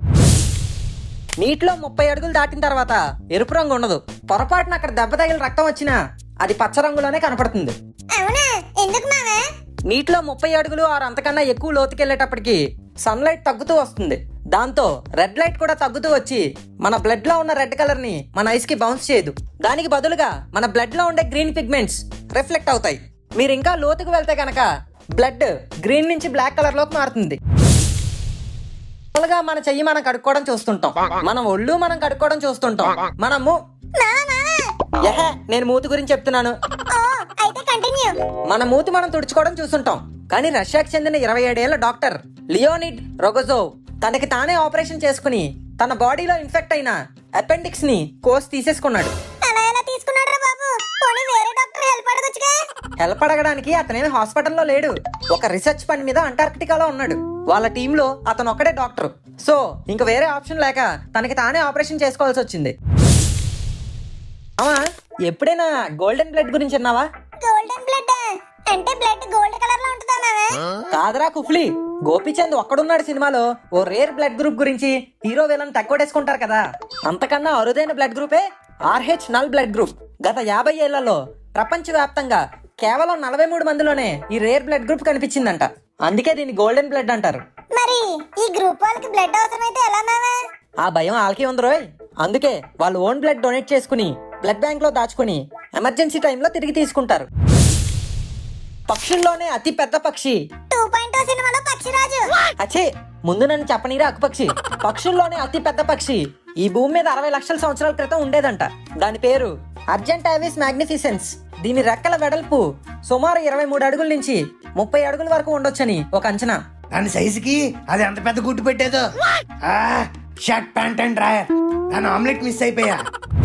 నీటిలో ముప్పై అడుగులు దాటిన తర్వాత ఎరుపు రంగు ఉండదు పొరపాటున అక్కడ దెబ్బ తగిలి రక్తం వచ్చినా అది పచ్చ రంగులోనే కనపడుతుంది అవునా ఎందుకు మామా నీటిలో ముప్పై అడుగులు ఆరు అంతకన్నా ఎక్కువ లోతుకెళ్లేటప్పటికి సన్లైట్ తగ్గుతూ వస్తుంది దాంతో రెడ్ లైట్ కూడా తగ్గుతూ వచ్చి మన బ్లడ్ లో ఉన్న రెడ్ కలర్ ని మన ఐస్ కి బౌన్స్ చేయదు దానికి బదులుగా మన బ్లడ్ లో ఉండే గ్రీన్ పిగ్మెంట్స్ రిఫ్లెక్ట్ అవుతాయి మీరు ఇంకా లోతుకు వెళ్తే గనక బ్లడ్ గ్రీన్ నుంచి బ్లాక్ కలర్ లోకి మారుతుంది మామూలుగా మన చెయ్యి మనం కడుక్కోవడం చూస్తుంటాం మన ఒళ్ళు మనం కడుక్కోవడం చూస్తుంటాం మనము ఎహే నేను మూతి గురించి చెప్తున్నాను ఓ అయితే కంటిన్యూ మన మూతి మనం తుడుచుకోవడం చూస్తుంటాం కానీ రష్యాకి చెందిన ఇరవై ఏడేళ్ల డాక్టర్ లియోనిడ్ రొగజోవ్ తనకి తానే ఆపరేషన్ చేసుకుని తన బాడీలో ఇన్ఫెక్ట్ అయిన అపెండిక్స్ ని కోసి తీసేసుకున్నాడు అలా ఎలా తీసుకున్నాడు రా బాబు పోనీ వేరే డాక్టర్ హెల్ప్ అడగొచ్చుగా హెల్ప్ అడగడానికి అతనేమి హాస్పిటల్లో లేడు ఒక రీసెర్చ్ పని మీద అంటార్క్టికాలో ఉన్నాడు వాళ్ళ టీంలో అతను ఒక్కడే డాక్టర్ సో ఇంక వేరే ఆప్షన్ లేక తనకి తానే ఆపరేషన్ చేసుకోవాల్సి వచ్చింది అమ్మా ఎప్పుడైనా గోల్డెన్ బ్లడ్ గురించి విన్నావా గోల్డెన్ బ్లడ్ అంటే బ్లడ్ గోల్డ్ కలర్ లో ఉంటుందా మామా కాదరా కుఫ్లీ గోపిచంద్ ఒక్కడున్నాడు సినిమాలో ఓ రేర్ బ్లడ్ గ్రూప్ గురించి హీరో విలన్ తక్కువడేసుకుంటారు కదా అంతకన్నా అరుదైన బ్లడ్ గ్రూపే ఆర్హెచ్ నల్ బ్లడ్ గ్రూప్ గత యాభై ఏళ్లలో ప్రపంచవ్యాప్తంగా కేవలం నలభై మూడు మందిలోనే ఈ రేర్ బ్లడ్ గ్రూప్ కనిపించిందంట అందుకే దీన్ని గోల్డెన్ బ్లడ్ అంటారు మరి ఈ గ్రూప్ వాళ్ళకి బ్లడ్ అవసరమైతే ఎలా మామా ఆ భయం వాళ్ళకి ఉంది రోయ్ అందుకే వాళ్ళు ఓన్ బ్లడ్ డొనేట్ చేసుకుని బ్లడ్ బ్యాంక్ లో దాచుకుని ఎమర్జెన్సీ టైంలో తిరిగి తీసుకుంటారు పక్షుల్లోనే అతి పెద్ద పక్షి టూ పాయింట్ సినిమాలో పక్షిరాజు అచ్చే ముందు నన్ను చెప్పనీరా అక్కుపక్షి పక్షుల్లోనే అతి పెద్ద పక్షి ఈ భూమి మీద అరవై లక్షల సంవత్సరాల క్రితం ఉండేదంట దాని పేరు అర్జెంటావిస్ మ్యాగ్నిఫిసెన్స్ దీని రెక్కల వెడల్పు సుమారు ఇరవై మూడు అడుగుల నుంచి ముప్పై అడుగుల వరకు ఉండొచ్చని ఒక అంచనా దాని సైజుకి అది ఎంత పెద్ద గుట్టు పెట్టేదో ఆ షర్ట్ ప్యాంట్ అండ్ డ్రాయర్ దాని ఆమ్లెట్ మిస్ అయిపోయా